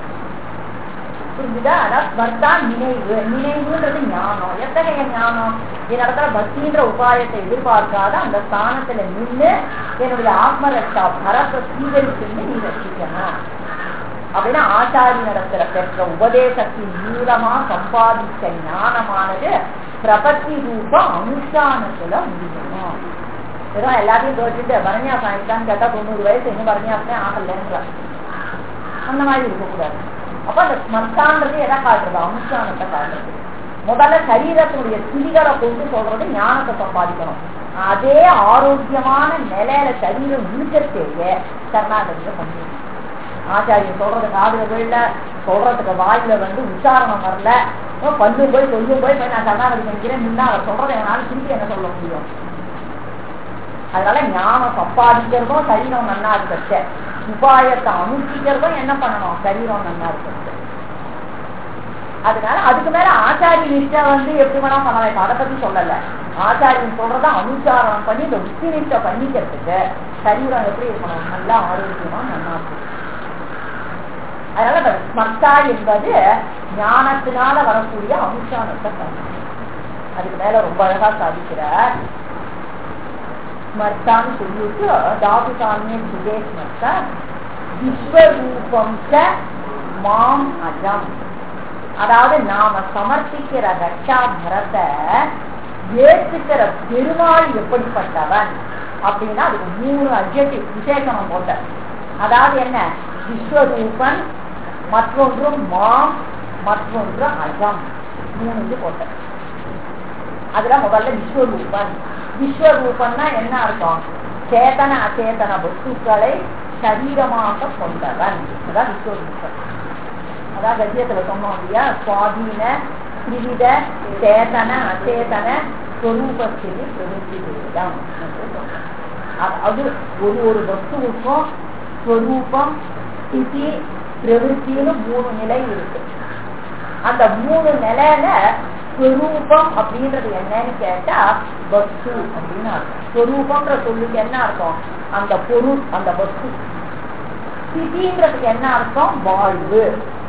புரிஞ்சுதா அதாவது ஸ்மர்த்தா நினைவு நினைவுன்றது ஞானம் எத்தகைய ஞானம் என் இடத்துல பக்தின்ற உபாயத்தை எதிர்பார்க்காத அந்த ஸ்தானத்துல நின்று என்னுடைய ஆத்மரட்சா பரத்தை சீகரிச்சு நீ ரசிக்கணும் அப்படின்னா ஆச்சாரி நடத்துல பெற்ற உபதேசத்தின் மூலமா சம்பாதிச்ச ஞானமானது பிரபத்தி ரூப அனுஷ்டானத்துல முடியணும் வெறும் எல்லாத்தையும் தோற்றிட்டு பரணியாசம் ஆயிட்டான்னு கேட்டா தொண்ணூறு வயசு இன்னும் பரணியாசமே ஆகலன்ற அந்த மாதிரி இருக்கக்கூடாது அப்ப அந்த ஸ்மர்த்தான்றது எதை காட்டுறது அனுஷ்டானத்தை காட்டுறது முதல்ல சரீரத்தினுடைய துளிகளை கொண்டு சொல்றது ஞானத்தை சம்பாதிக்கணும் அதே ஆரோக்கியமான நிலையில சரீரம் இருக்கத்தேயே சரணாகதியை பண்ணிடணும் ஆச்சாரியன் சொல்றது காதுல விழல சொல்றதுக்கு வாயில வந்து உச்சாரணம் வரல பல்லும் போய் சொல்லும் போய் போய் நான் சரணாகதி பண்ணிக்கிறேன் முன்னா அவர் சொல்றதை என்னால திருப்பி என்ன சொல்ல முடியும் அதனால ஞானம் சம்பாதிக்கிறதும் சரீரம் நன்னா இருக்கிறது உபாயத்தை அனுஷ்டிக்கிறதும் என்ன பண்ணணும் சரீரம் நன்னா இருக்கிறது அதனால அதுக்கு மேல ஆச்சாரிய நிஷ்டை வந்து எப்படி வேணா பண்ணலாம் இப்ப அதை பத்தி சொல்லல ஆச்சாரியன் சொல்றத அனுச்சாரணம் பண்ணி இந்த உச்சி நிஷ்டை பண்ணிக்கிறதுக்கு சரீரம் எப்படி இருக்கணும் நல்லா ஆரோக்கியமா நல்லா இருக்கும் அதனால ஸ்மர்த்தா என்பது ஞானத்தினால வரக்கூடிய அனுஷ்டானத்தை பண்ணணும் அதுக்கு மேல ரொம்ப அழகா சாதிக்கிறார் ஸ்மர்த்தான்னு சொல்லிட்டு தாது சாமியை சுதே ஸ்மர்த்தா விஸ்வரூபம் ச மாம் அஜம் அதாவது நாம சமர்ப்பிக்கிற ரட்சா பரத்தை ஏற்றுக்கிற பெருமாள் எப்படிப்பட்டவன் அப்படின்னா அதுக்கு மூணு அஜெக்டிவ் விசேஷனம் போட்ட அதாவது என்ன விஸ்வரூபன் மற்றொன்று மாம் மற்றொன்று அஜம் மூணு இது போட்ட அதுல முதல்ல விஸ்வரூபன் விஸ்வரூபன்னா என்ன அர்த்தம் சேதன அச்சேதன வஸ்துக்களை சரீரமாக கொண்டவன் அதான் விஸ்வரூபன் அதான் கத்தியத்துல சொன்னோம் இல்லையா சுவாதீன திரிவித சேதன அச்சேதன ஸ்வரூபத்தில் பிரவருத்தி வேதம் அது ஒரு ஒரு வஸ்துவுக்கும் ஸ்வரூபம் ஸ்திதி பிரவருத்தின்னு மூணு நிலை இருக்கு அந்த மூணு நிலையில ஸ்வரூபம் அப்படின்றது என்னன்னு கேட்டா வஸ்து அப்படின்னு அர்த்தம் ஸ்வரூபம்ன்ற சொல்லுக்கு என்ன அர்த்தம் அந்த பொருள் அந்த வஸ்து ஸ்திதின்றதுக்கு என்ன அர்த்தம் வாழ்வு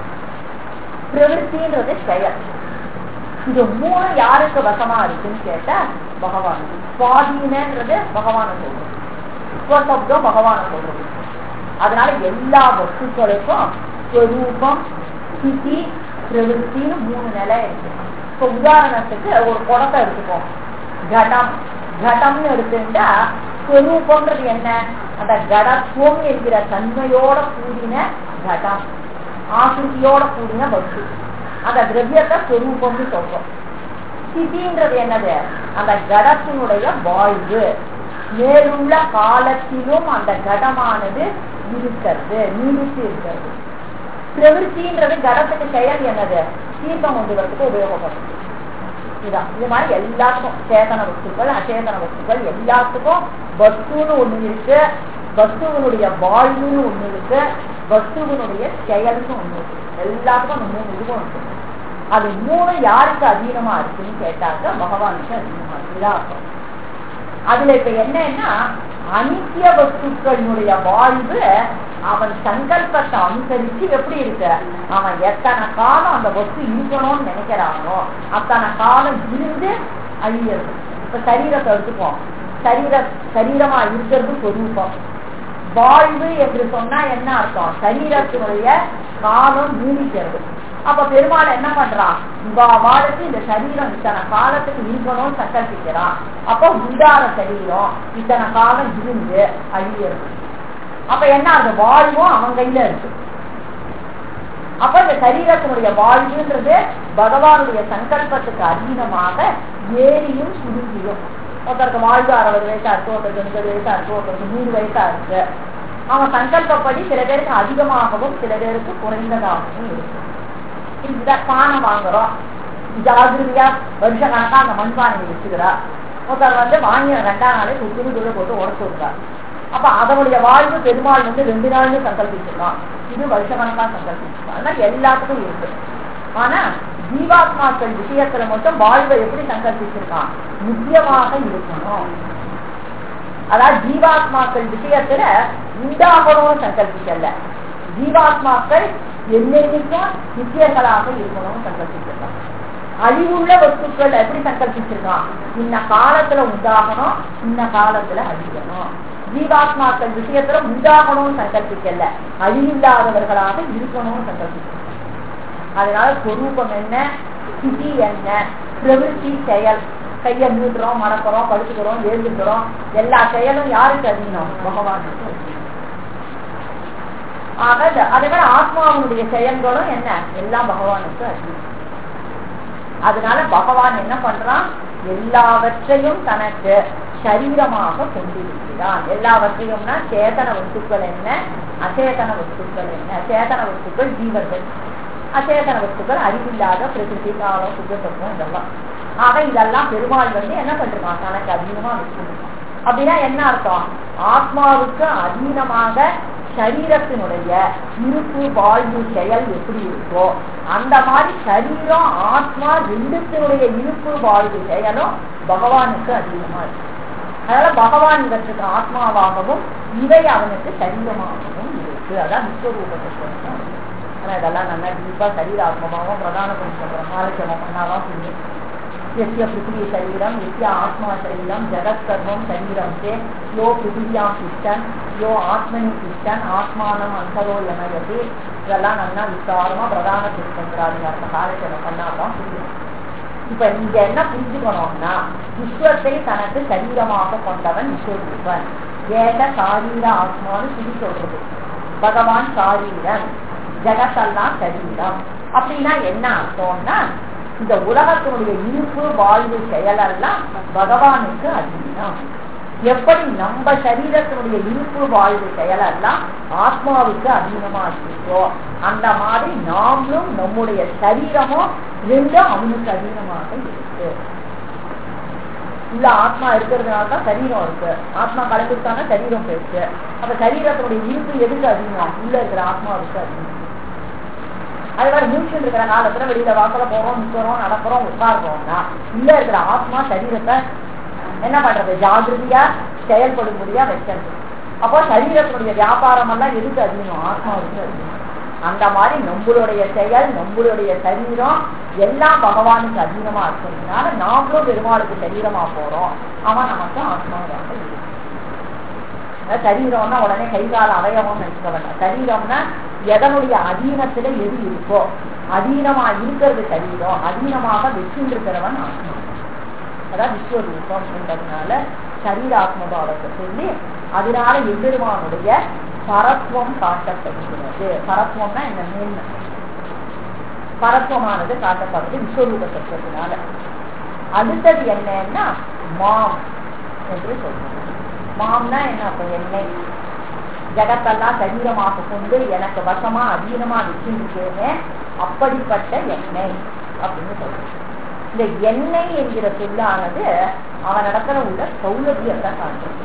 பிரவருத்தின்றது செயல் இது மூணு யாருக்கு வசமா இருக்குன்னு கேட்டா பகவான் சுவாதீனன்றது பகவான சொல்றது ஸ்வசப்தம் பகவான சொல்றது அதனால எல்லா வஸ்துக்களுக்கும் ஸ்வரூபம் ஸ்திதி பிரவருத்தின்னு மூணு நிலை இருக்கு இப்போ உதாரணத்துக்கு ஒரு குடத்தை எடுத்துப்போம் கடம் கடம்னு எடுத்துட்டா ஸ்வரூபம்ன்றது என்ன அந்த கடத்துவம் என்கிற தன்மையோட கூடின கடம் ஆசிரியோட கூடின வஸ்து அந்த திரவியத்தை ஸ்வரூபம்னு சொல்றோம் ஸ்திதின்றது என்னது அந்த கடத்தினுடைய வாழ்வு மேலுள்ள காலத்திலும் அந்த கடமானது இருக்கிறது நீடித்து இருக்கிறது பிரவருத்தின்றது கடத்துக்கு செயல் என்னது தீர்த்தம் கொண்டு வரதுக்கு உபயோகப்படும் இதுதான் இது மாதிரி எல்லாத்துக்கும் சேதன வஸ்துக்கள் அச்சேதன வஸ்துக்கள் எல்லாத்துக்கும் வஸ்துன்னு ஒண்ணு இருக்கு வஸ்துவனுடைய வாழ்வுன்னு ஒண்ணு இருக்கு வஸ்துவனுடைய செயல்னு ஒண்ணு இருக்கு எல்லாத்துக்கும் அந்த மூணு இதுவும் இருக்கு அது மூணு யாருக்கு அதீனமா இருக்குன்னு கேட்டாக்க பகவானுக்கு அதீனமா இருக்கு அதுல இப்ப என்னன்னா அனித்திய வஸ்துக்களினுடைய வாழ்வு அவன் சங்கல்பத்தை அனுசரிச்சு எப்படி இருக்கு அவன் எத்தனை காலம் அந்த வஸ்து இருக்கணும்னு நினைக்கிறானோ அத்தனை காலம் இருந்து அழியறது இப்ப சரீரத்தை எடுத்துப்போம் சரீர சரீரமா இருக்கிறது சொரூபம் வாழ்வு என்று சொன்னா என்ன அர்த்தம் சரீரத்தினுடைய காலம் நீடிக்கிறது அப்ப பெருமாள் என்ன பண்றான் இவா வாழத்து இந்த சரீரம் இத்தனை காலத்துக்கு இருக்கணும்னு சங்கல்பிக்கிறான் அப்போ உண்டார சரீரம் இத்தனை காலம் இருந்து அழியிறது அப்ப என்ன அந்த வாழ்வும் அவன் கையில இருக்கு அப்ப இந்த சரீரத்தினுடைய வாழ்வுன்றது பகவானுடைய சங்கல்பத்துக்கு அதீனமாக ஏரியும் சுருங்கியும் ஒருத்தருக்கு வாழ்வு அறுபது வயசா இருக்கு ஒருத்தருக்கு எண்பது வயசா இருக்கு ஒருத்தருக்கு நூறு வயசா இருக்கு அவன் சங்கல்பப்படி சில பேருக்கு அதிகமாகவும் சில பேருக்கு குறைந்ததாகவும் இருக்கு இதுதான் பானை வாங்குறோம் ஜாகிரதையா வருஷ கணக்கா அந்த மண்பானை வச்சுக்கிறா ஒருத்தர் வந்து வாங்கின ரெண்டாம் நாளே துணி துணி போட்டு உடச்சு விடுறார் அப்ப அதனுடைய வாழ்வு பெருமாள் வந்து ரெண்டு நாள்னு சங்கல்பிச்சிருக்கான் இது வருஷ கணக்கா சங்கல்பிச்சிருக்கான் அதனால எல்லாத்துக்கும் இருக்கு ஆனா ஜீவாத்மாக்கள் விஷயத்துல மட்டும் வாழ்வை எப்படி சங்கல்பிச்சிருக்கான் நித்தியமாக இருக்கணும் அதாவது ஜீவாத்மாக்கள் விஷயத்துல உண்டாகணும்னு சங்கல்பிக்கல ஜீவாத்மாக்கள் என்னென்னைக்கும் நித்தியங்களாக இருக்கணும்னு சங்கல்பிச்சிருக்கான் அழிவுள்ள வஸ்துக்கள் எப்படி சங்கல்பிச்சிருக்கான் இந்த காலத்துல உண்டாகணும் இந்த காலத்துல அழியணும் ஜீவாத்மாக்கள் விஷயத்துல உண்டாகணும்னு சங்கல்பிக்கல அழிவில்லாதவர்களாக இருக்கணும்னு சங்கல்பிச்சிருக்கான் அதனால சொரூபம் என்ன ஸ்திதி என்ன பிரவருத்தி செயல் கைய மூடுறோம் மறக்கிறோம் படுத்துக்கிறோம் எழுதுக்கிறோம் எல்லா செயலும் யாருக்கு அதிகம் பகவானுக்கு ஆக அதனால ஆத்மாவுடைய செயல்களும் என்ன எல்லாம் பகவானுக்கு அதிகம் அதனால பகவான் என்ன பண்றான் எல்லாவற்றையும் தனக்கு சரீரமாக கொண்டிருக்கிறான் எல்லாவற்றையும்னா சேதன வஸ்துக்கள் என்ன அச்சேதன வஸ்துக்கள் என்ன சேதன வஸ்துக்கள் ஜீவர்கள் அச்சேதன வஸ்துக்கள் அறிவில்லாத பிரகிருதி காலம் சுத்தத்துவம் இதெல்லாம் ஆக இதெல்லாம் பெருமாள் வந்து என்ன பண்றான் தனக்கு அதிகமா வச்சிருக்கான் அப்படின்னா என்ன அர்த்தம் ஆத்மாவுக்கு அதீனமாக சரீரத்தினுடைய இருப்பு வாழ்வு செயல் எப்படி இருக்கோ அந்த மாதிரி சரீரம் ஆத்மா ரெண்டுத்தினுடைய இருப்பு வாழ்வு செயலும் பகவானுக்கு அதிகமா இருக்கு அதனால பகவான் இவற்றுக்கு ஆத்மாவாகவும் இவை அவனுக்கு சரீரமாகவும் இருக்கு அதான் விஸ்வரூபத்தை சொல்றாங்க ஆனா இதெல்லாம் நல்லா டீப்பா சரீர ஆத்மாவும் பிரதான பண்ணி சொல்றோம் நாளைக்கு நம்ம பண்ணாதான் புரியும் यस्य पृथ्वी शरीरं यस्य आत्मा शरीरं जगत् सर्वं शरीरं से यो पृथिव्यां तिष्ठन् यो ஆத்மனி திஷ்டன் ஆத்மானம் அந்தரோ எனயது இதெல்லாம் நல்லா விசாரமா பிரதான திருத்தந்திராதிகாரத்தை காலத்தில் பண்ணாதான் புரியும் இப்ப இங்க என்ன புரிஞ்சுக்கணும்னா விஸ்வத்தை தனக்கு சரீரமாக கொண்டவன் விஸ்வரூபன் ஏக சாரீர ஆத்மான்னு சொல்லி சொல்றது பகவான் சாரீரன் ஜெகத்தெல்லாம் சரீரம் அப்படின்னா என்ன அர்த்தம்னா இந்த உலகத்தினுடைய இருப்பு வாழ்வு செயலெல்லாம் பகவானுக்கு அதீனம் எப்படி நம்ம சரீரத்தினுடைய இருப்பு வாழ்வு செயலெல்லாம் ஆத்மாவுக்கு அதீனமா இருக்கோ அந்த மாதிரி நாமளும் நம்முடைய சரீரமும் ரெண்டும் அவனுக்கு அதீனமாக இருக்கு உள்ள ஆத்மா இருக்கிறதுனால தான் சரீரம் இருக்கு ஆத்மா கலந்துட்டாங்க சரீரம் போயிடுச்சு அப்ப சரீரத்தினுடைய இருப்பு எதுக்கு அதிகமா உள்ள இருக்கிற ஆத்மாவுக்கு அதிகம் அது மாதிரி மூச்சு இருக்கிற காலத்துல வெளியில வாசல போறோம் நிக்கிறோம் நடக்கிறோம் உட்கார்றோம்னா உள்ள இருக்கிற ஆத்மா சரீரத்தை என்ன பண்றது ஜாகிரதையா செயல்படும்படியா வைக்கிறது அப்போ சரீரத்தினுடைய வியாபாரம் எல்லாம் எதுக்கு அதிகம் ஆத்மாவுக்கு அதிகம் அந்த மாதிரி நம்மளுடைய செயல் நம்மளுடைய சரீரம் எல்லாம் பகவானுக்கு அதீனமா இருக்கிறதுனால நாமளும் பெருமாளுக்கு சரீரமா போறோம் அவன் நமக்கு ஆத்மாவாக இருக்கு சரீரம்னா உடனே கைகால அவயவம் நினைக்க வேண்டாம் சரீரம்னா எதனுடைய அதீனத்துல எது இருக்கோ அதீனமா இருக்கிறது சரீரம் அதீனமாக வெற்றிருக்கிறவன் ஆத்மா அதான் விஸ்வரூபம் என்றதுனால சரீர ஆத்மபாவத்தை சொல்லி அதனால எம்பெருமானுடைய பரத்துவம் காட்டப்படுகிறது பரத்துவம்னா என்ன மேன்மை பரத்துவமானது காட்டப்படுறது விஸ்வரூப சத்தத்தினால அடுத்தது என்னன்னா மாம் என்று சொல்றது மாம்னா என்ன அப்ப எண்ணெய் ஜகத்தெல்லாம் சரீரமாக கொண்டு எனக்கு வசமா அதீனமா வச்சிருக்கேன்னு அப்படிப்பட்ட எண்ணெய் அப்படின்னு சொல்றது இந்த எண்ணெய் என்கிற சொல்லானது அவனிடத்துல உள்ள சௌலபியத்தை காட்டுறது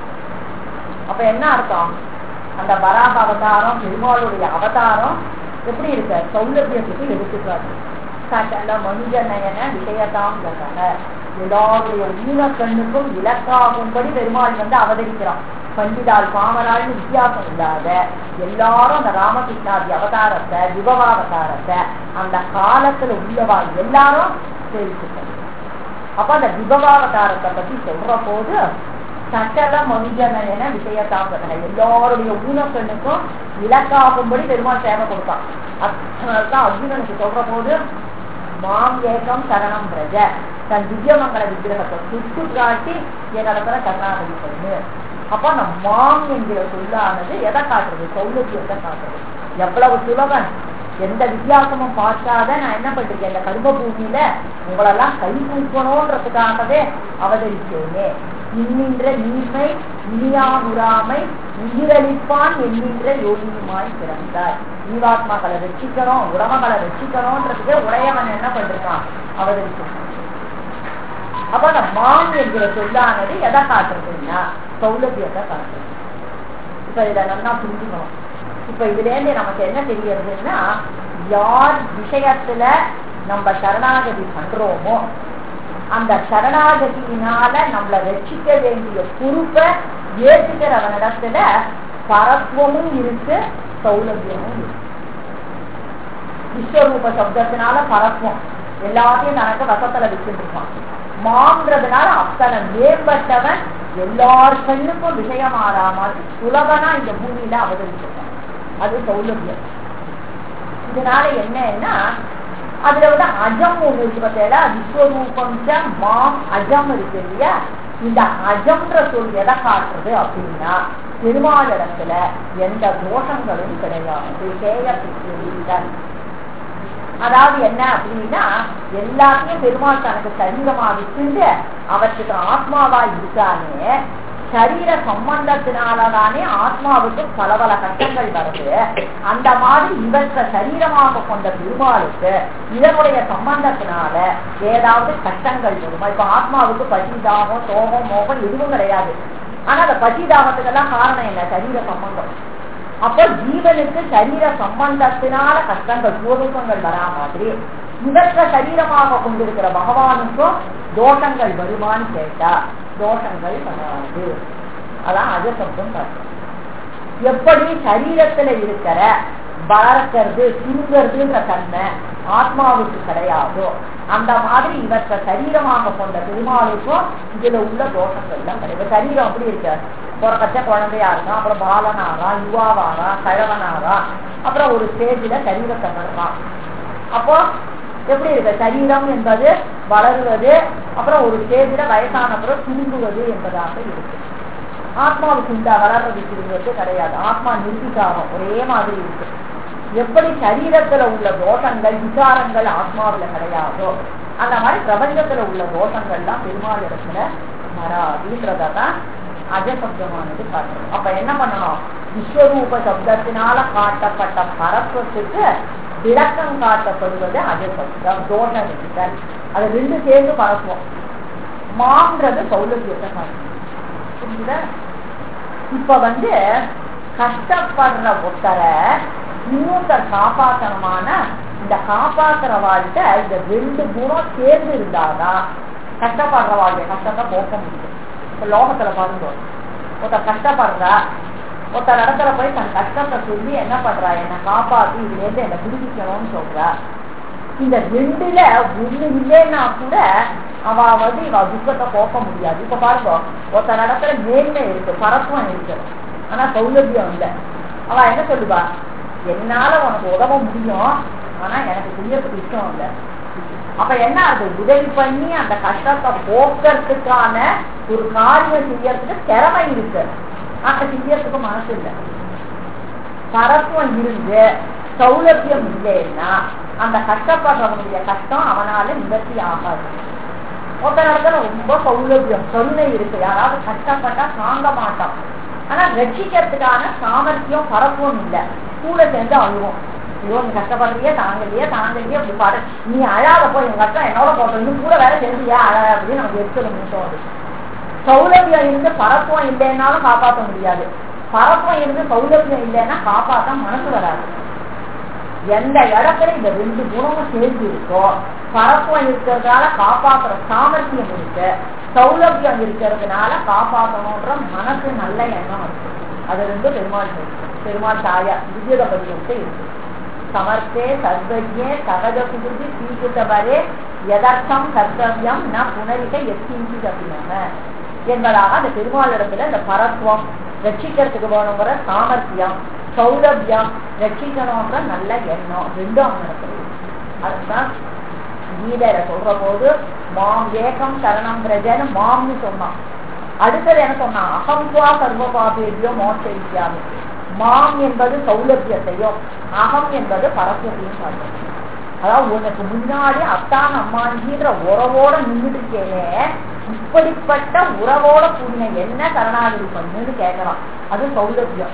அப்ப என்ன அர்த்தம் அந்த வராக அவதாரம் பெருமாளுடைய அவதாரம் எப்படி இருக்க சௌலபியத்துக்கு எடுத்துக்காட்டு சகல மனித நயன விஷயதாம் கண்டன எல்லாருடைய ஊன கண்ணுக்கும் இலக்காகும்படி பெருமாள் வந்து அவதரிக்கிறான் பண்டிதால் பாமராள்னு வித்தியாசம் இல்லாத எல்லாரும் அந்த ராமகிருஷ்ணாதி அவதாரத்தை விபவாவதாரத்தை அந்த காலத்துல உள்ளவா எல்லாரும் தெரிவிச்சுக்கணும் அப்ப அந்த விபவாவதாரத்தை பத்தி சொல்ற போது சகல மனுஜன விஷயத்தாங்க எல்லாருடைய ஊனக்கண்ணுக்கும் இலக்காகும்படி பெருமாள் சேவை கொடுத்தான் அதனால்தான் அர்ஜுனனுக்கு சொல்ற போது மாம் ஏகம் சரணம் பிரஜ தன் திவ்யமங்கல விக்கிரகத்தை சுட்டு காட்டி என்னிடத்துல கருணாகதி பண்ணு அப்ப அந்த மாம் என்கிற சொல்லானது எதை காட்டுறது சௌலபியத்தை காட்டுறது எவ்வளவு சுலபன் எந்த வித்தியாசமும் பார்க்காத நான் என்ன பண்ணிருக்கேன் இந்த கரும பூமியில உங்களெல்லாம் கை தூக்கணும்ன்றதுக்காகவே அவதரிச்சேனே இன்னின்ற நீர்மை இனியாமுறாமை உயிரளிப்பான் என்கின்ற யோகியுமாய் பிறந்தார் ஜீவாத்மாக்களை ரசிக்கணும் உடமகளை ரசிக்கணும்ன்றதுக்கே உடையவன் என்ன பண்ணிருக்கான் அவதரிச்சிருக்கான் அப்ப அந்த மான் என்கிற சொல்லானது எதை காட்டுறதுன்னா சௌலபியத்தை காட்டுறது இப்ப இதை நல்லா புரிஞ்சுக்கணும் இப்ப இதுல இருந்து நமக்கு என்ன தெரியறதுன்னா யார் விஷயத்துல நம்ம சரணாகதி பண்றோமோ அந்த சரணாகதியினால நம்மளை ரட்சிக்க வேண்டிய பொறுப்பை ஏற்றுக்கிறவனிடத்துல பரத்துவமும் இருக்கு சௌலபியமும் இருக்கு விஸ்வரூப சப்தத்தினால பரத்துவம் எல்லாத்தையும் தனக்கு வசத்துல வச்சுட்டு இருப்பான் மாங்கிறதுனால அத்தனை மேம்பட்டவன் எல்லார் கண்ணுக்கும் விஷயமாறா மாதிரி சுலபனா இந்த பூமியில அவதரிச்சிருக்கான் அது சௌலபியம் இதனால என்னன்னா அதுல வந்து அஜம் ஒண்ணு இருக்கு பார்த்தா விஸ்வரூபம் மாம் அஜம் இருக்கு இல்லையா இந்த அஜம்ன்ற சொல் எதை காட்டுறது அப்படின்னா பெருமாள் இடத்துல எந்த தோஷங்களும் கிடையாது சேயத்துக்கு அதாவது என்ன அப்படின்னா எல்லாத்தையும் பெருமாள் தனக்கு சரீரமா விட்டு அவற்றுக்கு ஆத்மாவா இருக்கானே சரீர சம்பந்தத்தினாலதானே ஆத்மாவுக்கு பல பல கஷ்டங்கள் வருது அந்த மாதிரி இவற்றை சரீரமாக கொண்ட பெருமாளுக்கு இதனுடைய சம்பந்தத்தினால ஏதாவது கஷ்டங்கள் வருமா இப்ப ஆத்மாவுக்கு பசி தாகம் சோகம் மோகம் எதுவும் கிடையாது ஆனா அந்த பசி தாகத்துக்கெல்லாம் காரணம் என்ன சரீர சம்பந்தம் அப்போ ஜீவனுக்கு சரீர சம்பந்தத்தினால கஷ்டங்கள் பூர்வங்கள் வரா மாதிரி இவற்ற சரீரமாக கொண்டிருக்கிற பகவானுக்கும் தோஷங்கள் வருமான்னு கேட்டா தோஷங்கள் வராது அதான் அஜசப்தம் காட்டும் எப்படி சரீரத்துல இருக்கிற வளர்க்கிறது சுருங்கிறதுன்ற தன்மை ஆத்மாவுக்கு கிடையாதோ அந்த மாதிரி இவற்றை சரீரமாக கொண்ட பெருமாளுக்கும் இதுல உள்ள தோஷங்கள் எல்லாம் கிடையாது சரீரம் அப்படி இருக்கு பிறக்கச்ச குழந்தையா இருக்கும் அப்புறம் பாலனாரா யுவாவாரா கழவனாரா அப்புறம் ஒரு ஸ்டேஜ்ல சரீரத்தை பெறலாம் அப்போ எப்படி இருக்கு சரீரம் என்பது வளருவது அப்புறம் ஒரு ஸ்டேஜ்ல வயசான அப்புறம் சுருங்குவது என்பதாக இருக்கு ஆத்மாவுக்கு இந்த வளர்றது சுருங்குவது கிடையாது ஆத்மா நிர்விகாரம் ஒரே மாதிரி இருக்கு எப்படி சரீரத்துல உள்ள தோஷங்கள் விசாரங்கள் ஆத்மாவுல கிடையாதோ அந்த மாதிரி பிரபஞ்சத்துல உள்ள தோஷங்கள்லாம் பெருமாள் இடத்துல வராதுன்றதான் அஜசப்தமானது காட்டணும் அப்ப என்ன பண்ணணும் விஸ்வரூப சப்தத்தினால காட்டப்பட்ட பரத்துவத்துக்கு விளக்கம் காட்டப்படுவது அஜசப்தம் தோஷ நிறுத்தல் அது ரெண்டு சேர்ந்து பரப்புவோம் மான்றது சௌலபியத்தை காட்டணும் புரிஞ்சுதா இப்ப வந்து கஷ்டப்படுற ஒருத்தரை இன்னொருத்தர் காப்பாற்றணுமான இந்த காப்பாத்துற வாழ்க்கை இந்த ரெண்டு குணம் சேர்ந்து இருந்தாதான் கஷ்டப்படுற வாழ்க்கை கஷ்டத்தை போக்க முடியும் இப்ப லோகத்துல பாருங்க ஒருத்தர் கஷ்டப்படுறா ஒருத்தர் இடத்துல போய் தன் கஷ்டத்தை சொல்லி என்ன பண்றா என்னை காப்பாத்தி இதுல இருந்து என்னை விடுவிக்கணும்னு சொல்றா இந்த ரெண்டுல ஒண்ணு இல்லைன்னா கூட அவ வந்து இவ துக்கத்தை போக்க முடியாது இப்ப பாருங்க ஒருத்தர் இடத்துல மேன்மை இருக்கு பரத்துவம் இருக்கு ஆனா சௌலபியம் இல்லை அவ என்ன சொல்லுவா என்னால உனக்கு உதவ முடியும் ஆனா எனக்கு செய்யறதுக்கு இஷ்டம் இல்லை அப்ப என்ன அது உதவி பண்ணி அந்த கஷ்டத்தை போக்குறதுக்கான ஒரு காரியம் செய்யறதுக்கு திறமை இருக்கு ஆனா செய்யறதுக்கு மனசு இல்லை பரத்துவம் இருந்து சௌலபியம் இல்லைன்னா அந்த கஷ்டப்படுறவனுடைய கஷ்டம் அவனால நிவர்த்தி ஆகாது ஒருத்தர் இடத்துல ரொம்ப சௌலபியம் கருணை இருக்கு யாராவது கஷ்டப்பட்டா தாங்க மாட்டான் ஆனா ரட்சிக்கிறதுக்கான சாமர்த்தியம் பரப்பும் இல்லை கூட சேர்ந்து அழுவோம் ஐயோ நீ கஷ்டப்படுறியே தாங்கலையே தாங்கலையே அப்படி பாரு நீ அழாத போய் எங்க கஷ்டம் என்னோட போட்டோம் இன்னும் கூட வேற சேர்ந்தியா அழ அப்படின்னு நமக்கு எடுத்துட நிமிஷம் அது சௌலபியம் இருந்து பரத்துவம் இல்லைன்னாலும் காப்பாற்ற முடியாது பரத்துவம் இருந்து சௌலபியம் இல்லைன்னா காப்பாற்ற மனசு வராது எந்த இடத்துல இந்த ரெண்டு குணமும் சேர்ந்து இருக்கோ பரத்துவம் இருக்கிறதுனால காப்பாற்றுற சாமர்த்தியம் இருக்கு சௌலபியம் இருக்கிறதுனால காப்பாற்றணுன்ற மனசு நல்ல எண்ணம் இருக்கு அது ரெண்டும் பெருமாள் பெருமாள் தாயா திவ்யத பதிவுக்கு இருக்கு சமர்த்தே சர்வஜே சகஜ சுகுதி சீக்கிரவரே எதர்த்தம் கர்த்தவியம் ந புனரிக்க எத்தீங்கி தப்பினாங்க என்பதாக அந்த பெருமாள் இடத்துல இந்த பரத்துவம் ரட்சிக்கிறதுக்கு வேணுங்கிற சாமர்த்தியம் சௌலபியம் ரட்சிக்கணும்ன்ற நல்ல எண்ணம் ரெண்டும் அவனுக்கு அதுதான் கீதையில சொல்ற போது மாம் ஏகம் சரணம் பிரஜன்னு மாம்னு சொன்னான் அடுத்தது என்ன சொன்னான் அகம்வா சர்வ பாபேபியோ மோட்சியாமி மாம் என்பது சௌலபியத்தையும் அகம் என்பது பரஸ்பரையும் காட்டும் அதாவது உனக்கு முன்னாடி அத்தான் அம்மாஞ்சின்ற உறவோட நின்றுட்டு இருக்கேனே இப்படிப்பட்ட உறவோட கூடிய என்ன கருணாநிதி பண்ணுன்னு கேட்கறான் அது சௌலபியம்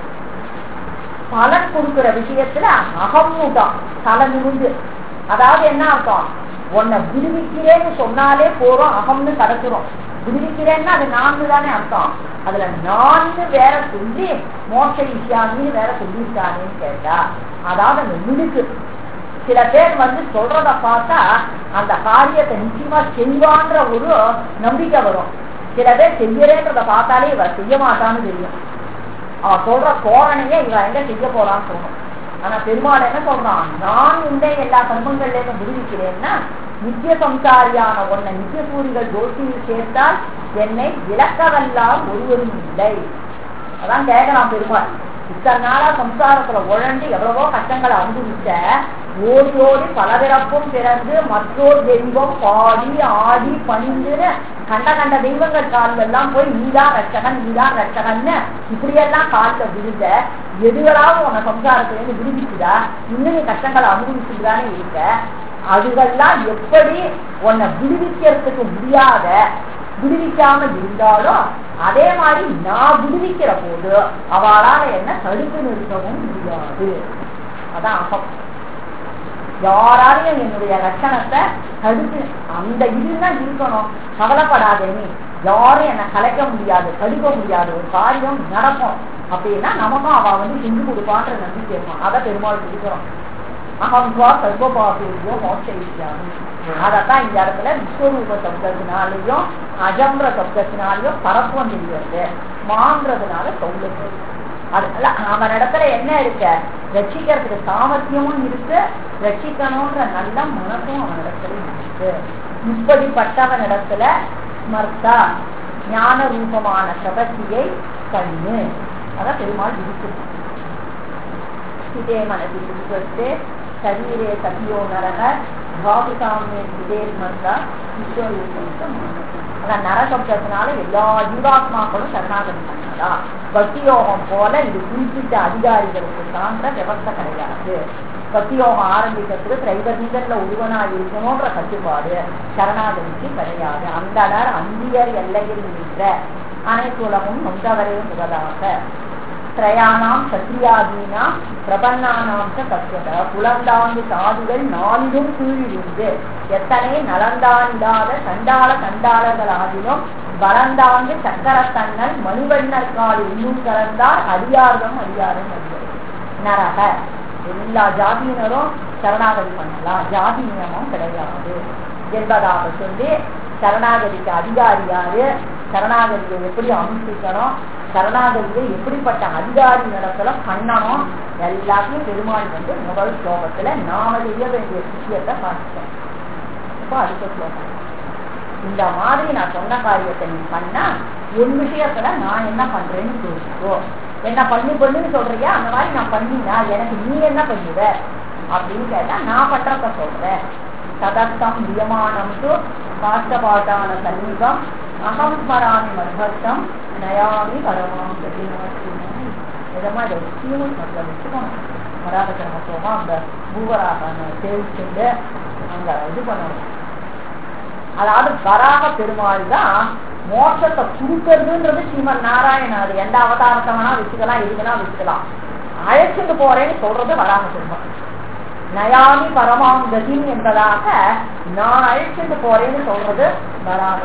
பலன் கொடுக்கிற விஷயத்துல அகம்னுதான் தலை நிமிந்து அதாவது என்ன அர்த்தம் உன்னை விடுவிக்கிறேன்னு சொன்னாலே போறோம் அகம்னு கிடைச்சிரும் விடுவிக்கிறேன்னா அது நான்கு தானே அர்த்தம் அதுல நான்கு வேற சொல்லி மோட்ச விஷயாமின்னு வேற சொல்லியிருக்கானேன்னு கேட்டா அதாவது அந்த விடுக்கு சில பேர் வந்து சொல்றத பார்த்தா அந்த காரியத்தை நிச்சயமா செய்வான்ற ஒரு நம்பிக்கை வரும் சில பேர் செய்யறேன்றத பார்த்தாலே இவ செய்ய மாட்டான்னு தெரியும் அவ சொல்ற தோரணையே இவ எங்க செய்ய போறான்னு தோணும் ஆனா பெருமாள் என்ன சொல்றான் நான் உண்டே எல்லா கர்மங்கள்ல இருந்து விடுவிக்கிறேன்னா நித்திய சம்சாரியான உன்னை நித்தியசூரிகள் ஜோசியில் சேர்த்தால் என்னை விளக்கவெல்லாம் ஒருவரும் இல்லை அதான் கேட்கலாம் பெருமாள் இத்தனை நாளா சம்சாரத்துல உழண்டு எவ்வளவோ கஷ்டங்களை அனுபவிச்ச ஓடி ஓடி பலவிறப்பும் பிறந்து மற்றொரு தெய்வம் பாடி ஆடி பணிந்துன்னு கண்ட கண்ட தெய்வங்கள் காலில் எல்லாம் போய் நீதான் ரட்சகன் நீதான் ரட்சகன்னு இப்படியெல்லாம் காலில் விழுந்த எதுகளாவது உன்னை சம்சாரத்திலேருந்து விடுவிச்சுதா இன்னும் நீ கஷ்டங்களை அனுபவிச்சுதானே இருக்க அதுகெல்லாம் எப்படி உன்னை விடுவிக்கிறதுக்கு முடியாத விடுவிக்காம இருந்தாலும் அதே மாதிரி நான் விடுவிக்கிற போது அவளால என்ன தடுத்து நிறுத்தவும் முடியாது அதான் அகம் யாராலையும் என்னுடைய ரட்சணத்தை தடுத்து அந்த இதுதான் இருக்கணும் கவலைப்படாதே நீ யாரும் என்னை கலைக்க முடியாது தடுக்க முடியாது ஒரு காரியம் நடக்கும் அப்படின்னா நமக்கும் அவ வந்து செஞ்சு கொடுப்பான்ற நம்பிக்கை இருக்கும் அதை பெருமாள் பிடிக்கிறோம் அகம்வா சர்வபாபியோ மோட்சியாமி அதத்தான் இந்த இடத்துல விஸ்வரூப சப்தத்தினாலையும் அஜம்ர சப்தத்தினாலையும் பரப்புவம் தெரிகிறது மான்றதுனால சொல்லுது அதனால அவன் இடத்துல என்ன இருக்க ரட்சிக்கிறதுக்கு சாமர்த்தியமும் இருக்கு ரட்சிக்கணும்ன்ற நல்ல மனசும் அவனிடத்துல இருக்கு இப்படிப்பட்டவனிடத்துல ஸ்மர்த்தா ஞான ரூபமான பிரபத்தியை கண்ணு அதான் பெருமாள் இருக்கு இதே மனதில் விஸ்வஸ்தே சரீரே சதியோ நரக பாகுசாமே இதே ஸ்மர்த்தா விஸ்வரூபம் அதான் நரசப்தத்தினால எல்லா ஜீவாத்மாக்களும் சரணாகதி பண்ணலாம் பக்தியோகம் போல இது குறிப்பிட்ட அதிகாரிகளுக்கு சான்ற விவஸ்தை கிடையாது பக்தியோகம் ஆரம்பிக்கிறதுக்கு திரைவதிகள்ல ஒருவனா இருக்கணும்ன்ற கட்டுப்பாடு சரணாகதிக்கு கிடையாது அந்தனர் அந்தியர் எல்லையில் நின்ற அனைத்துலகும் நொந்தவரே முகதாக திரயானாம் சத்தியாதீனாம் பிரபன்னானாம் தத்துவத புலந்தாங்கு சாதுகள் நாளிலும் கீழிருந்து எத்தனை நலந்தானிடாத சண்டாள சண்டாளர்களாகிலும் பலந்தாங்கு சக்கரத்தன்னல் மணிவண்ணற்கால் இன்னும் கலந்தார் அடியார்தம் அடியாரும் அறிவது நரக எல்லா ஜாதியினரும் சரணாகதி பண்ணலாம் ஜாதி நியமம் கிடையாது என்பதாக சொல்லி சரணாகதிக்கு அதிகாரி யாரு சரணாகதியை எப்படி அனுஷ்டிக்கணும் சரணாகதியை எப்படிப்பட்ட அதிகாரி நடத்தல பண்ணணும் எல்லாத்தையும் பெருமாள் வந்து முதல் ஸ்லோகத்துல நாம செய்ய வேண்டிய விஷயத்தை பார்த்துட்டோம் இப்போ அடுத்த ஸ்லோகம் இந்த மாதிரி நான் சொன்ன காரியத்தை நீ பண்ணா என் விஷயத்துல நான் என்ன பண்றேன்னு தெரிஞ்சுக்கோ என்ன பண்ணி பண்ணுன்னு சொல்றியா அந்த மாதிரி நான் பண்ணினா எனக்கு நீ என்ன பண்ணுவ அப்படின்னு கேட்டா நான் பண்றத சொல்றேன் சதஸ்தம் நியமானம் து காஷ்டபாட்டான சன்னிகம் அகம் ஸ்மராமி மர்பத்தம் நயாமி பரமாம் விதமா இதை வச்சுக்கணும் நம்ம வச்சுக்கணும் மராதக்கிழமை போமா அந்த பூவராக தெரிவிச்சுட்டு அங்க இது பண்ணணும் அதாவது வராக பெருமாள் தான் மோட்சத்தை கொடுக்கறதுன்றது ஸ்ரீமன் நாராயணன் அது எந்த அவதாரத்தை வேணா வச்சுக்கலாம் எது வேணா வச்சுக்கலாம் அழைச்சிட்டு போறேன்னு சொல்றது வராக பெருமாள் நயாமி பரமாம் கதி என்பதாக நான் அழைச்சிட்டு போறேன்னு சொல்றது வராக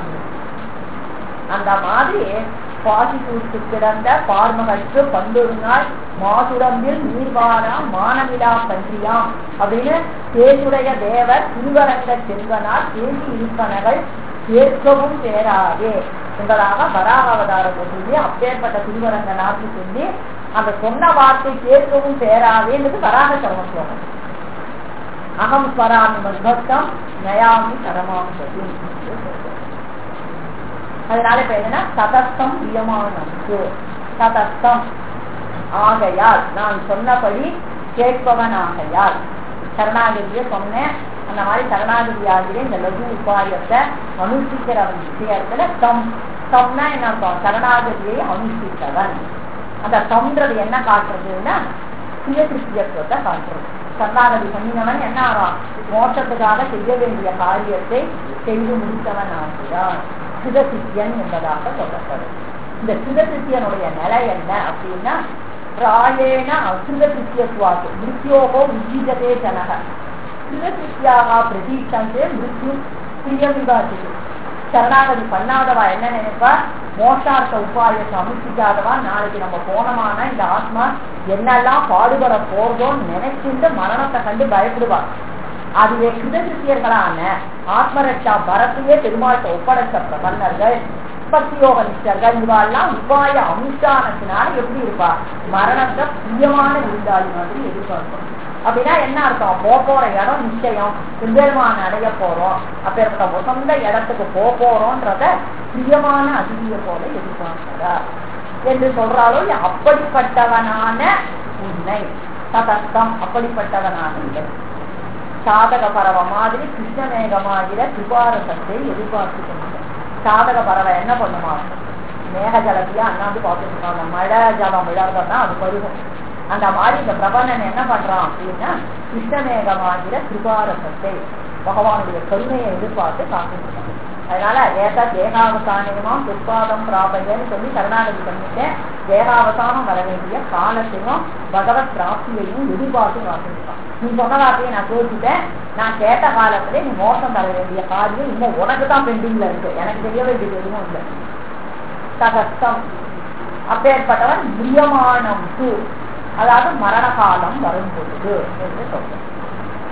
அந்த மாதிரி பாசி தூத்து கிடந்த பார்மகற்கு பண்டொரு நாள் மாசுடம்பில் நீர்வாராம் மானவிழா பன்றியாம் அப்படின்னு தேசுடைய தேவர் திருவரங்க செல்வனார் பேசி இருப்பனகள் கேட்கவும் சேராதே என்பதாக வராக அவதாரத்தை சொல்லி அப்பேற்பட்ட திருவரங்க நாட்டு சொல்லி அந்த சொன்ன வார்த்தை கேட்கவும் சேராதேன்றது வராக சர்வஸ்லோகம் அகம் ஸ்வராமி மத்பக்தம் நயாமி சரமாம் சதி அதனால இப்ப என்னன்னா சதஸ்தம் பிரியமானது சதஸ்தம் ஆகையால் நான் சொன்னபடி கேட்பவன் ஆகையால் சரணாகதியை சொன்னேன் அந்த மாதிரி சரணாகதி ஆகிய இந்த லகு உபாயத்தை அனுஷ்டிக்கிறவன் விஷயத்துல தம் தம்னா என்ன அர்த்தம் சரணாகதியை அனுஷ்டித்தவன் அந்த தம்ன்றது என்ன காட்டுறதுன்னா சுய கிருஷ்யத்துவத்தை காட்டுறது சரணாகதி பண்ணினவன் என்ன ஆறான் மோட்டத்துக்காக செய்ய வேண்டிய காரியத்தை செய்து முடித்தவன் ஆகிறான் சிதசித்தியன் என்பதாக சொல்லப்படும் இந்த சிதசித்தியனுடைய நிலை என்ன அப்படின்னா பிராயேன அசுதசித்தியத்துவாக்கு மிருத்யோகோ உஜ்ஜிதே ஜனக சிதசித்தியாக பிரதீட்சந்தே மிருத்யு பிரியமிவாசிக்கு சரணாகதி பண்ணாதவா என்ன நினைப்பா மோட்டார்த்த உபாயத்தை அனுஷ்டிக்காதவா நாளைக்கு நம்ம போனோமானா இந்த ஆத்மா என்னெல்லாம் பாடுபட போறதோன்னு நினைச்சுட்டு மரணத்தை கண்டு பயப்படுவா அதுவே கிருதசித்தியர்களான ஆத்மரட்சா பரத்தையே பெருமாள்கிட்ட ஒப்படைத்த பிரபன்னர்கள் பக்தியோக நிஷ்டர்கள் இவாள்லாம் உபாய அனுஷ்டானத்தினால எப்படி இருப்பா மரணத்தை பிரியமான விருந்தாளி மாதிரி எதிர்பார்ப்போம் அப்படின்னா என்ன அர்த்தம் போக போற இடம் நிச்சயம் சுந்தரமான அடைய போறோம் அப்பேற்பட்ட உசந்த இடத்துக்கு போக போறோன்றத பிரியமான அதிதிய போல எதிர்பார்க்கிறா என்று சொல்றாலோ அப்படிப்பட்டவனான உண்மை சதஸ்தம் அப்படிப்பட்டவனான இல்லை சாதக பறவை மாதிரி கிருஷ்ணமேகமாகிற திபாரசத்தை எதிர்பார்த்து கொண்டேன் சாதக பறவை என்ன பண்ணுமா மேக ஜலத்தையா அண்ணாந்து பார்த்துட்டு இருக்காங்க மழை ஜலம் விழறதுன்னா அது பருகும் அந்த மாதிரி இந்த பிரபண்ணன் என்ன பண்றான் அப்படின்னா கிருஷ்ணமேகமாகிற திரிபாரசத்தை பகவானுடைய கருணையை எதிர்பார்த்து காத்துட்டு அதனால ஏதா தேகாவசானமா துப்பாதம் பிராபையன்னு சொல்லி சரணாகதி பண்ணிட்டேன் தேகாவசானம் வர வேண்டிய காலத்தையும் பகவத் பிராப்தியையும் எதிர்பார்த்து காத்துருக்கான் நீ சொன்ன வார்த்தையை நான் கேட்டுட்டேன் நான் கேட்ட காலத்துல நீ மோசம் தர வேண்டிய காரியம் இன்னும் உனக்கு தான் பெண்டிங்ல இருக்கு எனக்கு தெரிய வேண்டியது எதுவும் இல்லை சகஸ்தம் அப்பேற்பட்டவன் பிரியமானம் அதாவது மரண காலம் வரும் பொழுது என்று சொல்றேன்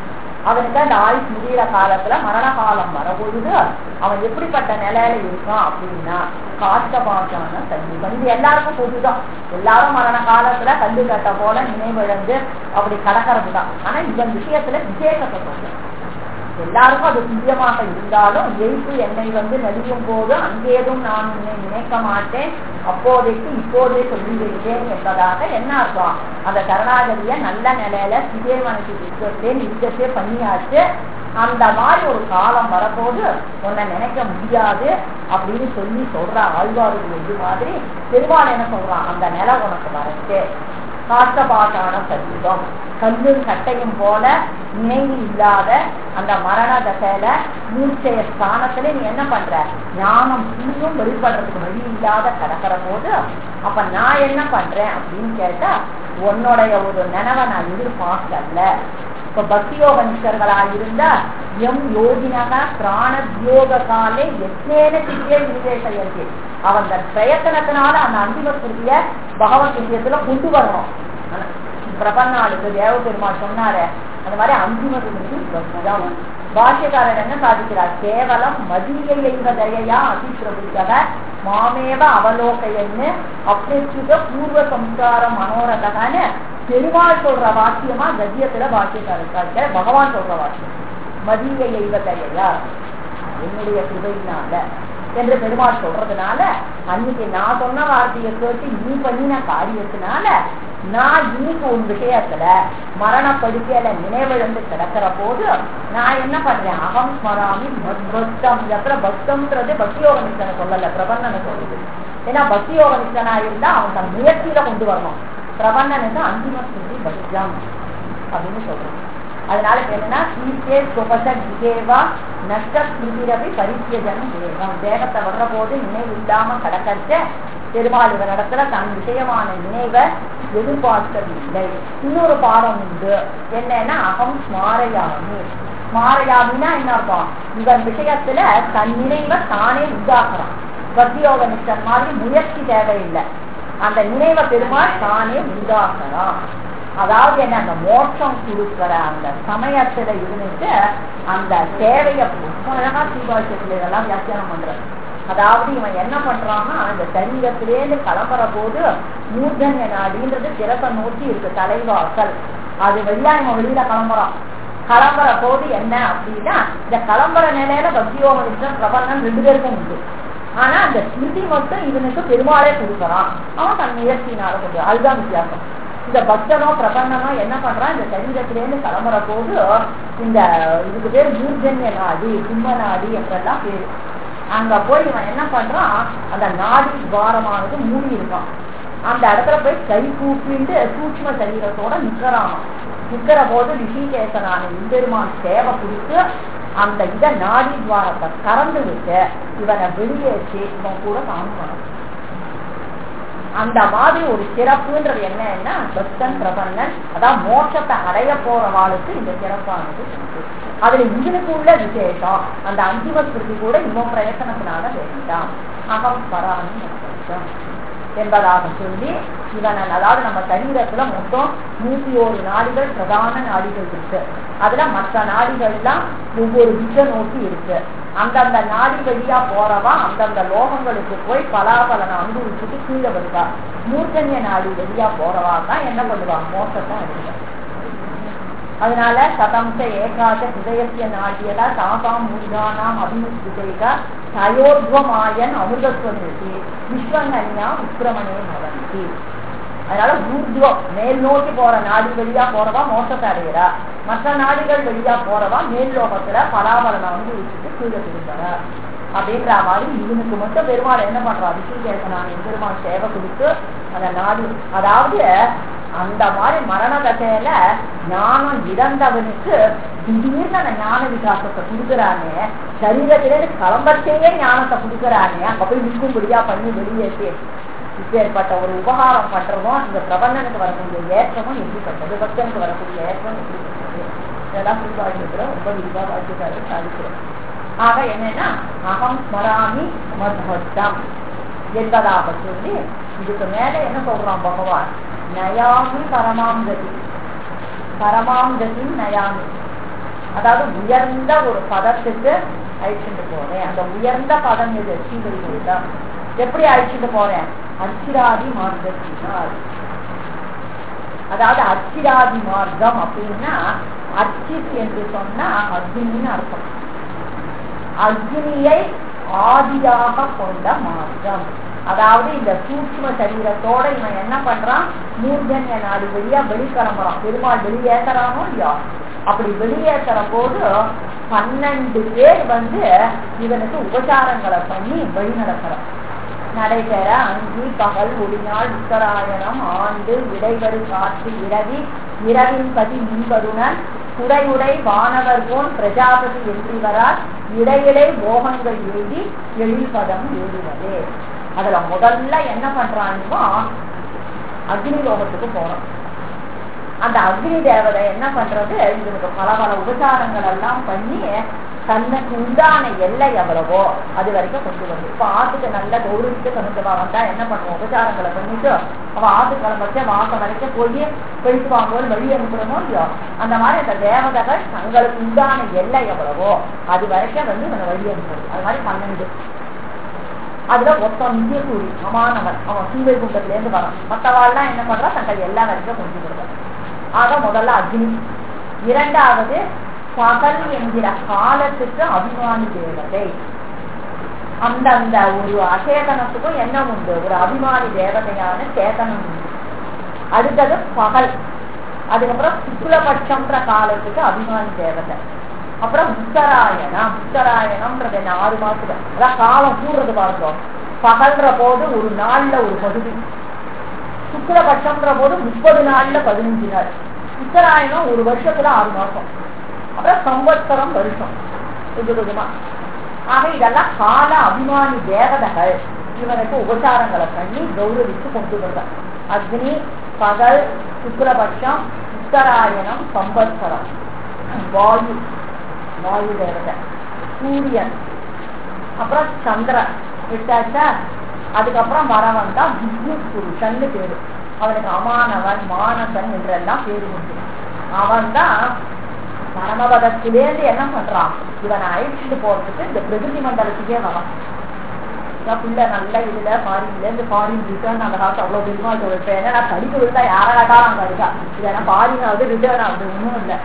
அவனுக்கு அந்த ஆயுஷ் முடிகிற காலத்துல மரண காலம் வரபொழுது அவன் எப்படிப்பட்ட நிலையில இருக்கான் அப்படின்னா காட்ட பாட்டான சங்கீதம் இது எல்லாருக்கும் பொதுதான் எல்லாரும் மரண காலத்துல கல்லு கட்ட போல நினைவிழந்து அப்படி கடக்கிறது தான் ஆனா இவன் விஷயத்துல விசேஷத்தை சொல்றேன் எல்லாருக்கும் அது துல்லியமாக இருந்தாலும் எய்த்து என்னை வந்து நடிக்கும் போது அங்கேதும் நான் உன்னை நினைக்க மாட்டேன் அப்போதைக்கு இப்போதே சொல்லிவிட்டேன் என்பதாக என்ன அர்த்தம் அந்த கருணாகரிய நல்ல நிலையில சிதேவனுக்கு யுத்தத்தேன் யுத்தத்தே பண்ணியாச்சு அந்த மாதிரி ஒரு காலம் வரப்போது உன்னை நினைக்க முடியாது அப்படின்னு சொல்லி சொல்ற ஆழ்வார்கள் இது மாதிரி பெருமாள் என்ன சொல்றான் அந்த நிலை உனக்கு வரச்சு காட்டபாட்டான சரீரம் கல்லும் கட்டையும் போல நினைவு இல்லாத அந்த மரண தசையில மூச்சைய ஸ்தானத்துல நீ என்ன பண்ற ஞானம் இன்னும் வெளிப்படுறதுக்கு வழி இல்லாத கிடக்கிற போது அப்ப நான் என்ன பண்றேன் அப்படின்னு கேட்டா உன்னுடைய ஒரு நினைவை நான் எதிர்பார்க்கல இப்ப பக்தியோக நிஷ்டர்களா இருந்தா எம் யோகினக பிராணத்யோக காலே எத்தேன சித்திய விசேஷம் அவன் பிரயத்தனத்தினால அந்த அந்திம ஸ்மிருதிய பகவத் விஷயத்துல கொண்டு வரணும் பிரபன்னாளுக்கு தேவ பெருமாள் சொன்னாரு அந்த மாதிரி அந்திம ஸ்மிருதி பாஷ்யக்காரர் என்ன சாதிக்கிறார் கேவலம் மதிய எய்வதையா அதிபிரபுத்தக மாமேவ அவலோகையன்னு அப்பிரச்சுத பூர்வ சம்ஸ்கார மனோரதகான்னு பெருமாள் சொல்ற வாக்கியமா கத்தியத்துல பாஷ்யக்காரர் சாதிக்கிற பகவான் சொல்ற வாக்கியம் மதிய எய்வதையா என்னுடைய கிருபையினால என்று பெருமாள் சொல்றதுனால அன்னைக்கு நான் சொன்ன வார்த்தையை கேட்டு நீ பண்ணின காரியத்தினால நான் இன்னைக்கு உன் விஷயத்துல மரணப்படுக்கையில நினைவிழந்து கிடக்கிற போது நான் என்ன பண்றேன் அகம் ஸ்மராமி பக்தம் இடத்துல பக்தம்ன்றது பக்தியோக நிஷ்டனை சொல்லல பிரபந்தனை சொல்லுது ஏன்னா பக்தியோக நிஷ்டனா இருந்தா அவன் தன் முயற்சியில கொண்டு வரணும் பிரபந்தனுக்கு அந்திம ஸ்மிருதி பக்தம் அப்படின்னு சொல்றான் அதனால என்னன்னா சீத்தே சுபச விஜேவா நஷ்ட ஸ்மிருதிரபி பரித்தியஜன் தேகம் தேகத்தை வர்ற போது நினைவு இல்லாம கடக்கச்ச பெருமாள் இவரிடத்துல தன் விஷயமான நினைவை எதிர்பார்க்கவில்லை இன்னொரு பாடம் உண்டு என்னன்னா அகம் ஸ்மாரையாமி ஸ்மாரையாமின்னா என்ன அர்த்தம் இவன் விஷயத்துல தன் நினைவை தானே உண்டாக்குறான் பக்தியோக நிஷ்டன் மாதிரி முயற்சி தேவையில்லை அந்த நினைவை பெருமாள் தானே உண்டாக்குறான் அதாவது என்ன அந்த மோட்சம் கொடுக்கிற அந்த சமயத்துல இருந்துட்டு அந்த தேவையை ரொம்ப அழகா சீபாஷத்துல இதெல்லாம் வியாக்கியானம் பண்றது அதாவது இவன் என்ன பண்றான்னா அந்த சரீரத்திலேருந்து கிளம்புற போது மூர்தன்ய நாடின்றது திறத்தை நோக்கி இருக்கு தலைவாசல் அது வெளியா இவன் வெளியில கிளம்புறான் கிளம்புற போது என்ன அப்படின்னா இந்த கிளம்புற நிலையில பக்தியோக பிரபந்தம் ரெண்டு பேருக்கும் உண்டு ஆனா அந்த ஸ்மிருதி மட்டும் இவனுக்கு பெருமாளே கொடுக்கறான் அவன் தன் முயற்சியினால கொண்டு அதுதான் வித்தியாசம் இந்த பக்தனோ பிரபந்தனோ என்ன பண்றான் இந்த சரீரத்திலேருந்து கிளம்புற போது இந்த இதுக்கு பேர் மூர்ஜன்ய நாடி கும்ப நாடி என்றெல்லாம் பேரு அங்க போய் இவன் என்ன பண்றான் அந்த நாடி துவாரமானது மூடி இருக்கான் அந்த இடத்துல போய் கை கூப்பிட்டு சூட்சம சரீரத்தோட நிக்கிறான் நிக்கிற போது ரிஷிகேசனான இம்பெருமான் சேவை கொடுத்து அந்த இத நாடி துவாரத்தை கறந்து விட்டு இவனை வெளியேற்றி இவன் கூட காமிக்கணும் அந்த மாதிரி ஒரு சிறப்புன்றது என்னன்னா பக்தன் பிரபன்னன் அதான் மோட்சத்தை அடைய போறவாளுக்கு இந்த சிறப்பானது உண்டு. அதுல இவனுக்கு உள்ள விசேஷம் அந்த அந்திம ஸ்மிருதி கூட இவன் பிரயத்தனத்தினால வேண்டாம் அகம் பராமி என்பதாக சொல்லி இவன் அதாவது நம்ம சரீரத்துல மொத்தம் நூத்தி ஒரு நாடிகள் பிரதான நாடிகள் இருக்கு அதுல மற்ற நாடிகள்லாம் ஒவ்வொரு திசை நோக்கி இருக்கு அந்தந்த நாடி வழியா போறவா அந்தந்த லோகங்களுக்கு போய் பலாபலனை அனுபவிச்சுட்டு கீழே வருவா மூர்த்தன்ய நாடி வழியா போறவா தான் என்ன பண்ணுவா மோசத்தை அடைவா அதனால சதம்ச ஏகாத ஹிருதயசிய நாட்டியதா தாசாம் மூர்கானாம் அபிமுஷ்டிதேக தயோத்வமாயன் அமிர்தஸ்வநிதி விஸ்வங்கன்யா விக்ரமணே பவந்தி அதனால ஊர்துவம் மேல் நோக்கி போற நாடி வழியா போறவா மோசத்தை அடைகிறா மற்ற நாடுகள் வழியா போறவா மேல் லோகத்துல பலாபலனை வந்து வச்சுட்டு கீழே திரும்புற அப்படின்ற மாதிரி இவனுக்கு மட்டும் பெருமாள் என்ன பண்றா ரிஷிகேசனான பெருமாள் சேவை கொடுத்து அந்த நாடு அதாவது அந்த மாதிரி மரண தசையில ஞானம் இழந்தவனுக்கு திடீர்னு அந்த ஞான விகாசத்தை கொடுக்குறானே சரீரத்திலே கிளம்பத்தையே ஞானத்தை கொடுக்குறானே அங்க போய் நிற்கும்படியா பண்ணி வெளியேற்றி இப்பேற்பட்ட ஒரு உபகாரம் பண்றதும் இந்த பிரபந்தனுக்கு வரக்கூடிய ஏற்றமும் எப்படிப்பட்டது பக்தனுக்கு வரக்கூடிய ஏற்றம் எப்படிப்பட்டது இதெல்லாம் புரிவாழ்க்கிறோம் ரொம்ப விரிவா வாழ்க்கைக்காக சாதிக்கிறோம் ஆக என்னன்னா அகம் ஸ்மராமி மத்வத்தம் என்பதாக சொல்லி இதுக்கு மேல என்ன சொல்றான் பகவான் நயாமி பரமாம் கதி பரமாம் கதி நயாமி அதாவது உயர்ந்த ஒரு பதத்துக்கு அழிச்சுட்டு போறேன் அந்த உயர்ந்த பதம் எது ஸ்ரீவைகுண்டம் எப்படி அழிச்சுட்டு போறேன் அச்சிராதி மார்க்கத்தினால் அதாவது அச்சிராதி மார்க்கம் அப்படின்னா அச்சித் என்று சொன்னா அக்னின்னு அர்த்தம் அக்னியை ஆதியாக கொண்ட மார்க்கம் அதாவது இந்த சூட்சும சரீரத்தோட இவன் என்ன பண்றான் மூர்ஜன்ய நாடு வெளியா வெளிக்கிளம்புறான் பெருமாள் வெளியேற்றுறானோ இல்லையா அப்படி வெளியேற்றுற போது பன்னெண்டு பேர் வந்து இவனுக்கு உபச்சாரங்களை பண்ணி வழி நடக்கிறான் நடைபெற அங்கி பகல் ஒளிநாள் உத்தராயணம் ஆண்டு இடைவரு காற்று இரவி இரவின் பதி மின்பருணன் குடையுடை வானவர் போன் பிரஜாபதி என்றிவரால் இடையிடை போகங்கள் எழுதி எழில்பதம் எழுதுவது அதுல முதல்ல என்ன பண்றான்னா அக்னி லோகத்துக்கு போறோம் அந்த அக்னி தேவதை என்ன பண்றது இவனுக்கு பல பல உபச்சாரங்கள் எல்லாம் பண்ணி தன்னுக்கு உண்டான எல்லை எவ்வளவோ அது வரைக்கும் கொண்டு வருது இப்ப ஆத்துக்கு நல்ல கௌரவித்து கணுந்தவா வந்தா என்ன பண்ணுவோம் உபச்சாரங்களை பண்ணிட்டு அவ ஆத்து கிளம்பச்ச மாசம் வரைக்கும் போய் கழித்து வாங்குவோம் வழி அனுப்புறமோ இல்லையோ அந்த மாதிரி அந்த தேவதைகள் தங்களுக்கு உண்டான எல்லை எவ்வளவோ அது வரைக்கும் வந்து இவனை வழி அனுப்புறது அது மாதிரி பன்னெண்டு அதுல ஒருத்தன் நித்திய கூறி அமானவன் அவன் சீவை குண்டத்துல இருந்து வரான் மற்றவாள்லாம் என்ன பண்றா தங்கள் எல்லா வரைக்கும் கொண்டு வருவான் ஆக முதல்ல அக்னி இரண்டாவது பகல் என்கிற காலத்துக்கு அபிமானி தேவதை அந்தந்த ஒரு அச்சேதனத்துக்கும் என்ன உண்டு ஒரு அபிமானி தேவதையான சேதனம் உண்டு அடுத்தது பகல் அதுக்கப்புறம் சுக்லபட்சம்ன்ற காலத்துக்கு அபிமானி தேவதை அப்புறம் உத்தராயணம் உத்தராயணம்ன்றது என்ன ஆறு மாசத்துல அதான் காலம் கூடுறது பார்த்தோம் பகல்ற போது ஒரு நாள்ல ஒரு பகுதி சுக்லபட்சம்ன்ற போது முப்பது நாள்ல பதினஞ்சு நாள் உத்தராயணம் ஒரு வருஷத்துல ஆறு மாசம் அப்புறம் சம்பத்சரம் வருஷம் கொஞ்சம் கொஞ்சமா ஆக இதெல்லாம் கால அபிமானி தேவதைகள் இவனுக்கு உபச்சாரங்களை பண்ணி கௌரவித்து கொண்டு வந்தார் அக்னி பகல் சுக்லபட்சம் உத்தராயணம் சம்பத்சரம் வாயு வாயு தேவதை சூரியன் அப்புறம் சந்திரன் விட்டாச்சா அதுக்கப்புறம் வரவன் தான் வித்யுத் புருஷன் பேரு அவனுக்கு அமானவன் மானசன் என்றெல்லாம் பேரு உண்டு அவன் தான் பரமபதத்திலேருந்து என்ன பண்றான் இவனை அழிச்சுட்டு போறதுக்கு இந்த பிரகிருதி மண்டலத்துக்கே வரான் பிள்ளை நல்ல இதுல ஃபாரின்ல இருந்து ஃபாரின் ரிட்டர்ன் அந்த காலத்து அவ்வளவு பெருமா சொல்லிட்டேன் ஏன்னா நான் படிக்க விழுந்தா யாரா கேட்டாலும் அங்க இருக்கா இதெல்லாம் ஃபாரின் ஆகுது ரிட்டர்ன் ஆகுது ஒண்ணும் இல்லை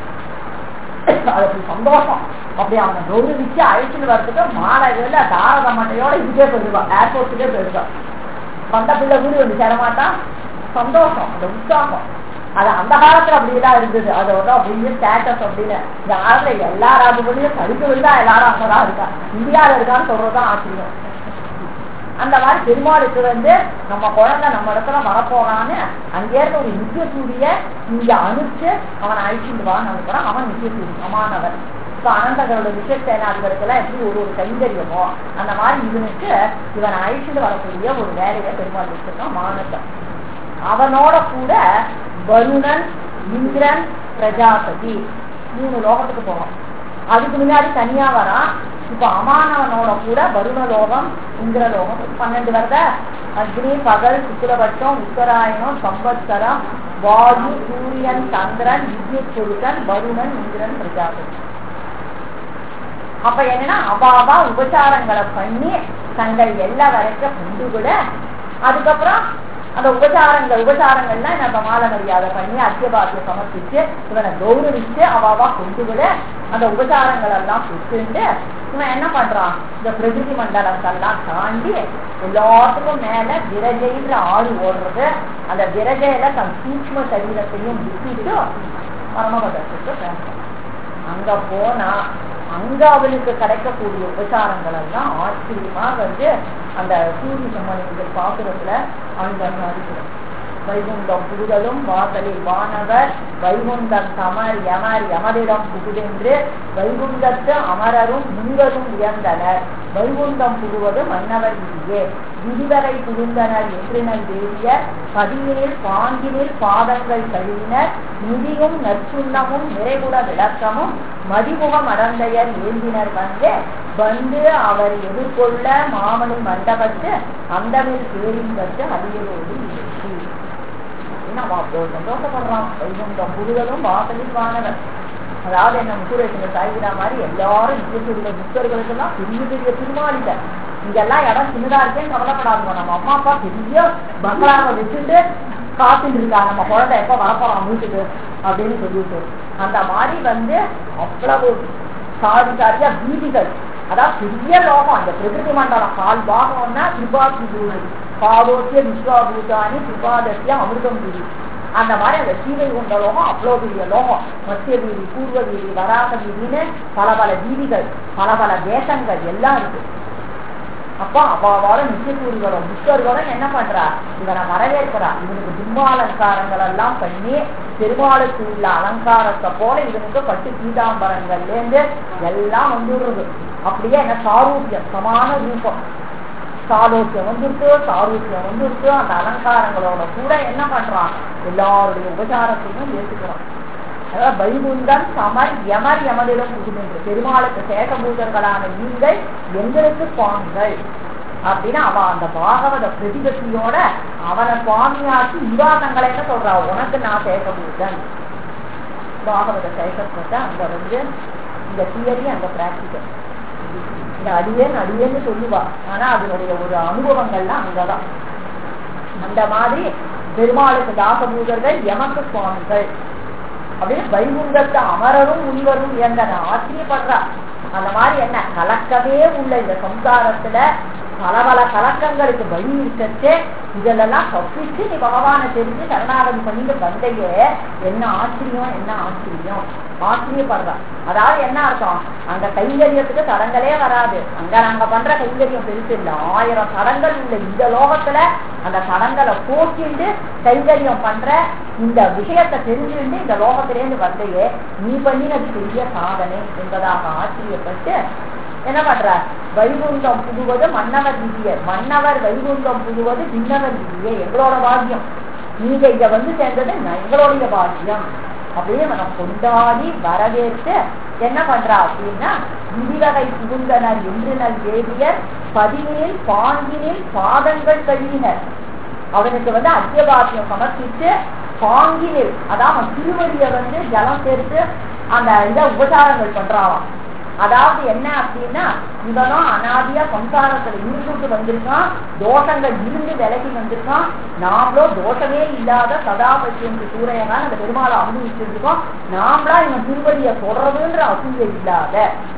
அது சந்தோஷம் அப்படி அவனை கௌரவிச்சு அழைச்சிட்டு வர்றதுக்கு மாணவர்கள தாரத மட்டையோட இதுக்கே போயிடுவான் ஏர்போர்ட்டுக்கே போயிடுவான் வந்த பிள்ளை வீடு வந்து சேரமாட்டான் சந்தோஷம் அந்த உற்சாகம் அது அந்த காலத்துல அப்படிதான் இருந்தது அதோட அப்படியே ஸ்டேட்டஸ் அப்படின்னு இந்த காலத்துல எல்லா ராஜ்யங்களையும் படிக்க விழுந்தா எல்லாரும் அங்கதான் இருக்கா இந்தியாவில இருக்கான்னு சொல்றதுதான் ஆச்சரியம் அந்த மாதிரி பெருமாளுக்கு வந்து நம்ம குழந்தை நம்ம இடத்துல வரப்போறான்னு அங்கே இருந்து ஒரு நித்திய சூரிய இங்க அனுப்பிச்சு அவனை அழிச்சுட்டு வான்னு அனுப்புறான் அவன் நித்திய சூரி அமானவன் இப்ப அனந்தகளோட விஷயத்தேனாதிகளுக்கெல்லாம் எப்படி ஒரு ஒரு கைங்கரியமோ அந்த மாதிரி இவனுக்கு இவன் அழிச்சுட்டு வரக்கூடிய ஒரு வேலையை பெருமாள் வச்சிருக்கான் மானத்தன் அவனோட கூட வருணன் இந்திரன் பிரஜாபதி மூணு லோகத்துக்கு போவான் அதுக்கு முன்னாடி தனியா வரான் இப்ப அமானவனோட கூட வருணலோகம் இந்திரலோகம் பன்னெண்டு வருத அக்னி பகல் சுக்கிரபட்சம் உத்தராயணம் சம்பத்சரம் வாயு சூரியன் சந்திரன் வித்யுத் புருஷன் வருணன் இந்திரன் பிரஜாபதி அப்ப என்னன்னா அவாவா உபச்சாரங்களை பண்ணி தங்கள் எல்லா வரைக்கும் கொண்டு விட அதுக்கப்புறம் அந்த உபச்சாரங்கள் உபச்சாரங்கள்லாம் நம்ம மாலை மரியாதை பண்ணி அத்தியபாத்தியம் சமர்ப்பிச்சு இவனை கௌரவிச்சு அவாவா கொண்டு விட அந்த உபச்சாரங்கள் எல்லாம் பெற்றுண்டு இவன் என்ன பண்றான் இந்த பிரகிருதி மண்டலத்தெல்லாம் தாண்டி எல்லாத்துக்கும் மேல விரஜைன்ற ஆறு ஓடுறது அந்த விரஜையில தன் சூக்ம சரீரத்தையும் விட்டுட்டு பரமபதத்துக்கு பேசுறான் அங்க போனா அங்க அவனுக்கு கிடைக்கக்கூடிய உபச்சாரங்கள் எல்லாம் ஆச்சரியமா வந்து அந்த சூரிய சம்மணிகள் பாசுரத்துல அங்க சாதிக்கிறோம் வைகுண்டம் புகுதலும் வாசலில் வானவர் வைகுண்டம் சமர் யமர் யமரிடம் புகுதென்று வைகுண்டத்து அமரரும் முனிவரும் உயர்ந்தனர் வைகுண்டம் புகுவது மன்னவர் விதியே விதிவரை புகுந்தனர் என்றினர் வேதிய பதியினில் பாங்கினில் பாதங்கள் கழுவினர் நிதியும் நற்சுண்ணமும் நிறைகுட விளக்கமும் மதிமுகம் அடந்தையர் ஏந்தினர் வந்து வந்து அவர் எதிர்கொள்ள மாமணி மண்டபத்து அந்தமில் பேரின்பட்டு அடியலோடு இருக்கு நம்ம அவ்வளவு சந்தோஷப்படுறோம் வைகுண்டம் புரிதலும் வாசலில் வானவர் அதாவது என்ன முத்துரேசன சாய்விடா மாதிரி எல்லாரும் நித்தியசூரிய புத்தர்களுக்கெல்லாம் பெரிய பெரிய திருமாளிகள் இங்கெல்லாம் இடம் சின்னதா இருக்கேன்னு கவலைப்படாதுங்க நம்ம அம்மா அப்பா பெரிய பங்களாவை வச்சுட்டு காத்துட்டு இருக்காங்க நம்ம குழந்தை எப்ப வரப்போறான் வீட்டுக்கு அப்படின்னு சொல்லிட்டு அந்த மாதிரி வந்து அவ்வளவு சாதி சாதியா வீதிகள் அதாவது பெரிய லோகம் அந்த பிரகிருதி மண்டலம் கால் பாகம்னா திரிபாதி பூமி பாவோத்திய விஸ்வாபூதானி திரிபாதத்திய அமிர்தம் வீதி அந்த மாதிரி அந்த சீதை கொண்ட லோகம் அவ்வளோ பெரிய லோகம் மத்திய வீதி பூர்வ வீதி வராக வீதின்னு பல பல வீதிகள் பல பல தேசங்கள் எல்லாம் இருக்கு அப்போ அவாவால நித்தியசூரிகளும் புத்தர்களும் என்ன பண்றா இவனை வரவேற்கிறா இவனுக்கு தும்மா அலங்காரங்கள் எல்லாம் பண்ணி பெருமாளுக்கு உள்ள அலங்காரத்தை போல இவனுக்கு பட்டு பீதாம்பரங்கள்ல இருந்து எல்லாம் வந்துடுறது அப்படியே என்ன சாரூபியம் சமான ரூபம் சாலோக்கியம் வந்துருக்கு சாரூக்கியம் வந்துருக்கு அந்த அலங்காரங்களோட கூட என்ன பண்றான் எல்லாருடைய உபச்சாரத்தையும் ஏற்றுக்கிறான் அதாவது வைகுந்தன் சமர் யமர் யமரிடம் புகுகின்ற பெருமாளுக்கு சேகபூதர்களான நீங்கள் எங்களுக்கு சுவாமிகள் அப்படின்னு அவன் அந்த பாகவத பிரதிபத்தியோட அவனை சுவாமியாக்கி விவாதங்களை என்ன சொல்றா உனக்கு நான் சேகபூதன் பாகவத சேகப்பட்ட அங்க வந்து இந்த தியரி அந்த பிராக்டிக்கல் இந்த அடியேன் அடியேன்னு சொல்லுவா ஆனா அதனுடைய ஒரு அனுபவங்கள்லாம் அங்கதான் அந்த மாதிரி பெருமாளுக்கு தாசபூதர்கள் எமக்கு சுவாமிகள் அப்படின்னு வைகுண்டத்தை அமரரும் முனிவரும் இயந்தன ஆச்சரியப்படுறா அந்த மாதிரி என்ன கலக்கமே உள்ள இந்த சம்சாரத்துல பல பல கலக்கங்களுக்கு வழி இருக்கச்சே இதெல்லாம் தப்பிச்சு நீ பகவானை தெரிஞ்சு சரணாகதி பண்ணிட்டு வந்தையே என்ன ஆச்சரியம் என்ன ஆச்சரியம் ஆச்சரியப்படுறா அதாவது என்ன அர்த்தம் அந்த கைங்கரியத்துக்கு தடங்களே வராது அங்க நாங்க பண்ற கைங்கரியம் பெருசு இல்லை ஆயிரம் தடங்கள் உள்ள இந்த லோகத்துல அந்த தடங்களை போக்கிண்டு கைங்கரியம் பண்ற இந்த விஷயத்தை தெரிஞ்சுட்டு இந்த லோகத்திலேருந்து வந்தையே நீ பண்ணினது பெரிய சாதனை என்பதாக ஆச்சரியப்பட்டு என்ன பண்றார் வைகுண்டம் புகுவது மன்னவர் விதிய மன்னவர் வைகுண்டம் புகுவது பின்னவர் விதிய எங்களோட பாக்கியம் நீங்க இங்க வந்து சேர்ந்தது எங்களுடைய பாக்கியம் அப்படியே நம்ம கொண்டாடி வரவேற்று என்ன பண்றா அப்படின்னா விதிவகை புகுந்தனர் என்றினர் வேதியர் பதினில் பாங்கினில் பாதங்கள் கழுவினர் அவனுக்கு வந்து அத்தியபாக்கியம் சமர்ப்பித்து பாங்கினில் அதான் திருவடியை வந்து ஜலம் சேர்த்து அந்த இதை உபசாரங்கள் பண்றாவாம் அதாவது என்ன அப்படின்னா இவனும் அனாதியா சம்சாரத்துல இருந்துட்டு வந்திருக்கான் தோஷங்கள் இருந்து விலகி வந்திருக்கான் நாமளும் தோஷமே இல்லாத சதா பசியந்து சூரையகான் அந்த பெருமாளை அனுபவிச்சிருக்கோம் நாமளா இவன் திருவடியை தொடர்றதுன்ற அசூய இல்லாத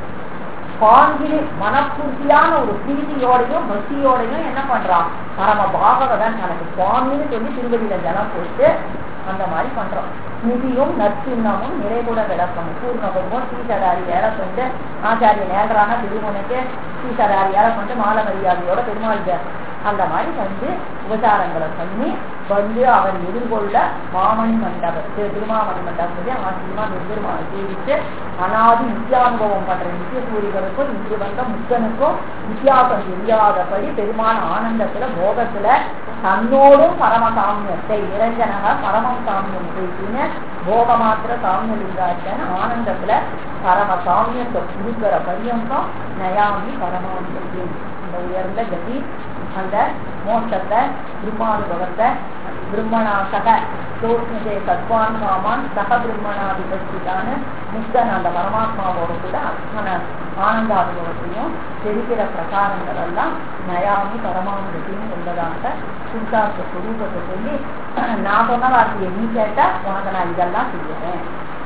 பாங்கினி மனப்பூர்த்தியான ஒரு பிரீதியோடையும் பக்தியோடையும் என்ன பண்றான் பரம பாகவதன் தனக்கு சுவாமின்னு சொல்லி திருவடியில ஜலம் போட்டு அந்த மாதிரி பண்றோம் நிதியும் நற்சின்னமும் நிறைகுட விளக்கணும் பூர்ணகும்பம் சீசடாரி வேலை கொண்டு ஆச்சாரிய நேரான திருமணுக்கு சீசடாரி வேலை கொண்டு மாலை மரியாதையோட பெருமாள் அந்த மாதிரி வந்து உபசாரங்களை பண்ணி வந்து அவர் எதிர்கொள்ள மாமணி மண்டபம் திருமாமணி மண்டபம் ஆச்சரியமா பெருமாளை சேவித்து அனாதி நித்தியானுபவம் பண்ற நித்திய சூரிகளுக்கும் இன்று வந்த முத்தனுக்கும் வித்தியாசம் தெரியாதபடி பெருமான ஆனந்தத்துல போகத்துல தன்னோடும் பரம சாமியத்தை நிரஞ்சனக பரமம் சாமியம் பேசின போக மாத்திர சாமியம் இருந்தாச்சன் ஆனந்தத்துல பரம சாமியத்தை கொடுக்கிற பரியந்தம் நயாமி பரமானந்தம் இந்த உயர்ந்த கதி அந்த மோட்சத்தை பிரம்மானுபவத்தை பிரம்மணாசக சோஷ்ணதே சத்வான் காமான் சக பிரம்மணாதிபஸ்திதான முக்தன் அந்த பரமாத்மாவோட கூட அத்தனை ஆனந்தானுபவத்தையும் தெரிகிற பிரகாரங்கள் எல்லாம் நயாமி பரமானுபத்தின்னு என்பதாக சுத்தார்த்த சுரூபத்தை சொல்லி நான் சொன்ன வார்த்தையை நீ கேட்டா உனக்கு நான் இதெல்லாம் செய்யறேன்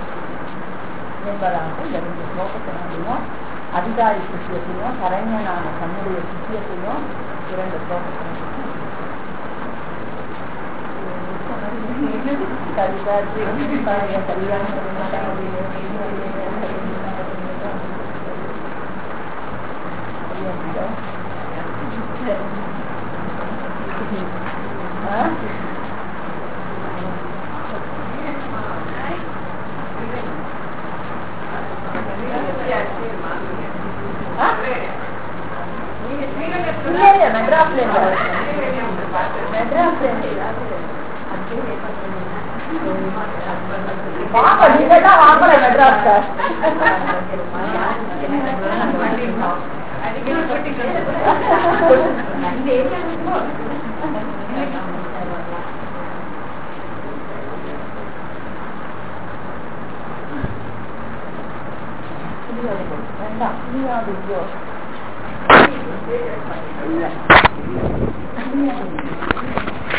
என்பதாக இந்த ரெண்டு ஸ்லோகத்தினாலையும் அதிகாரி சித்தியத்தையும் சரண்யனான தன்னுடைய சித்தியத்தையும் இரண்டு ஸ்லோகத்தினாலையும் மெட்ராஸ்ல மெட்ராஸ்ல வாங்க நீங்க தான் வாங்கல மெட்ராஸ் வேண்டாம் நீ அது ஐயோ இல்ல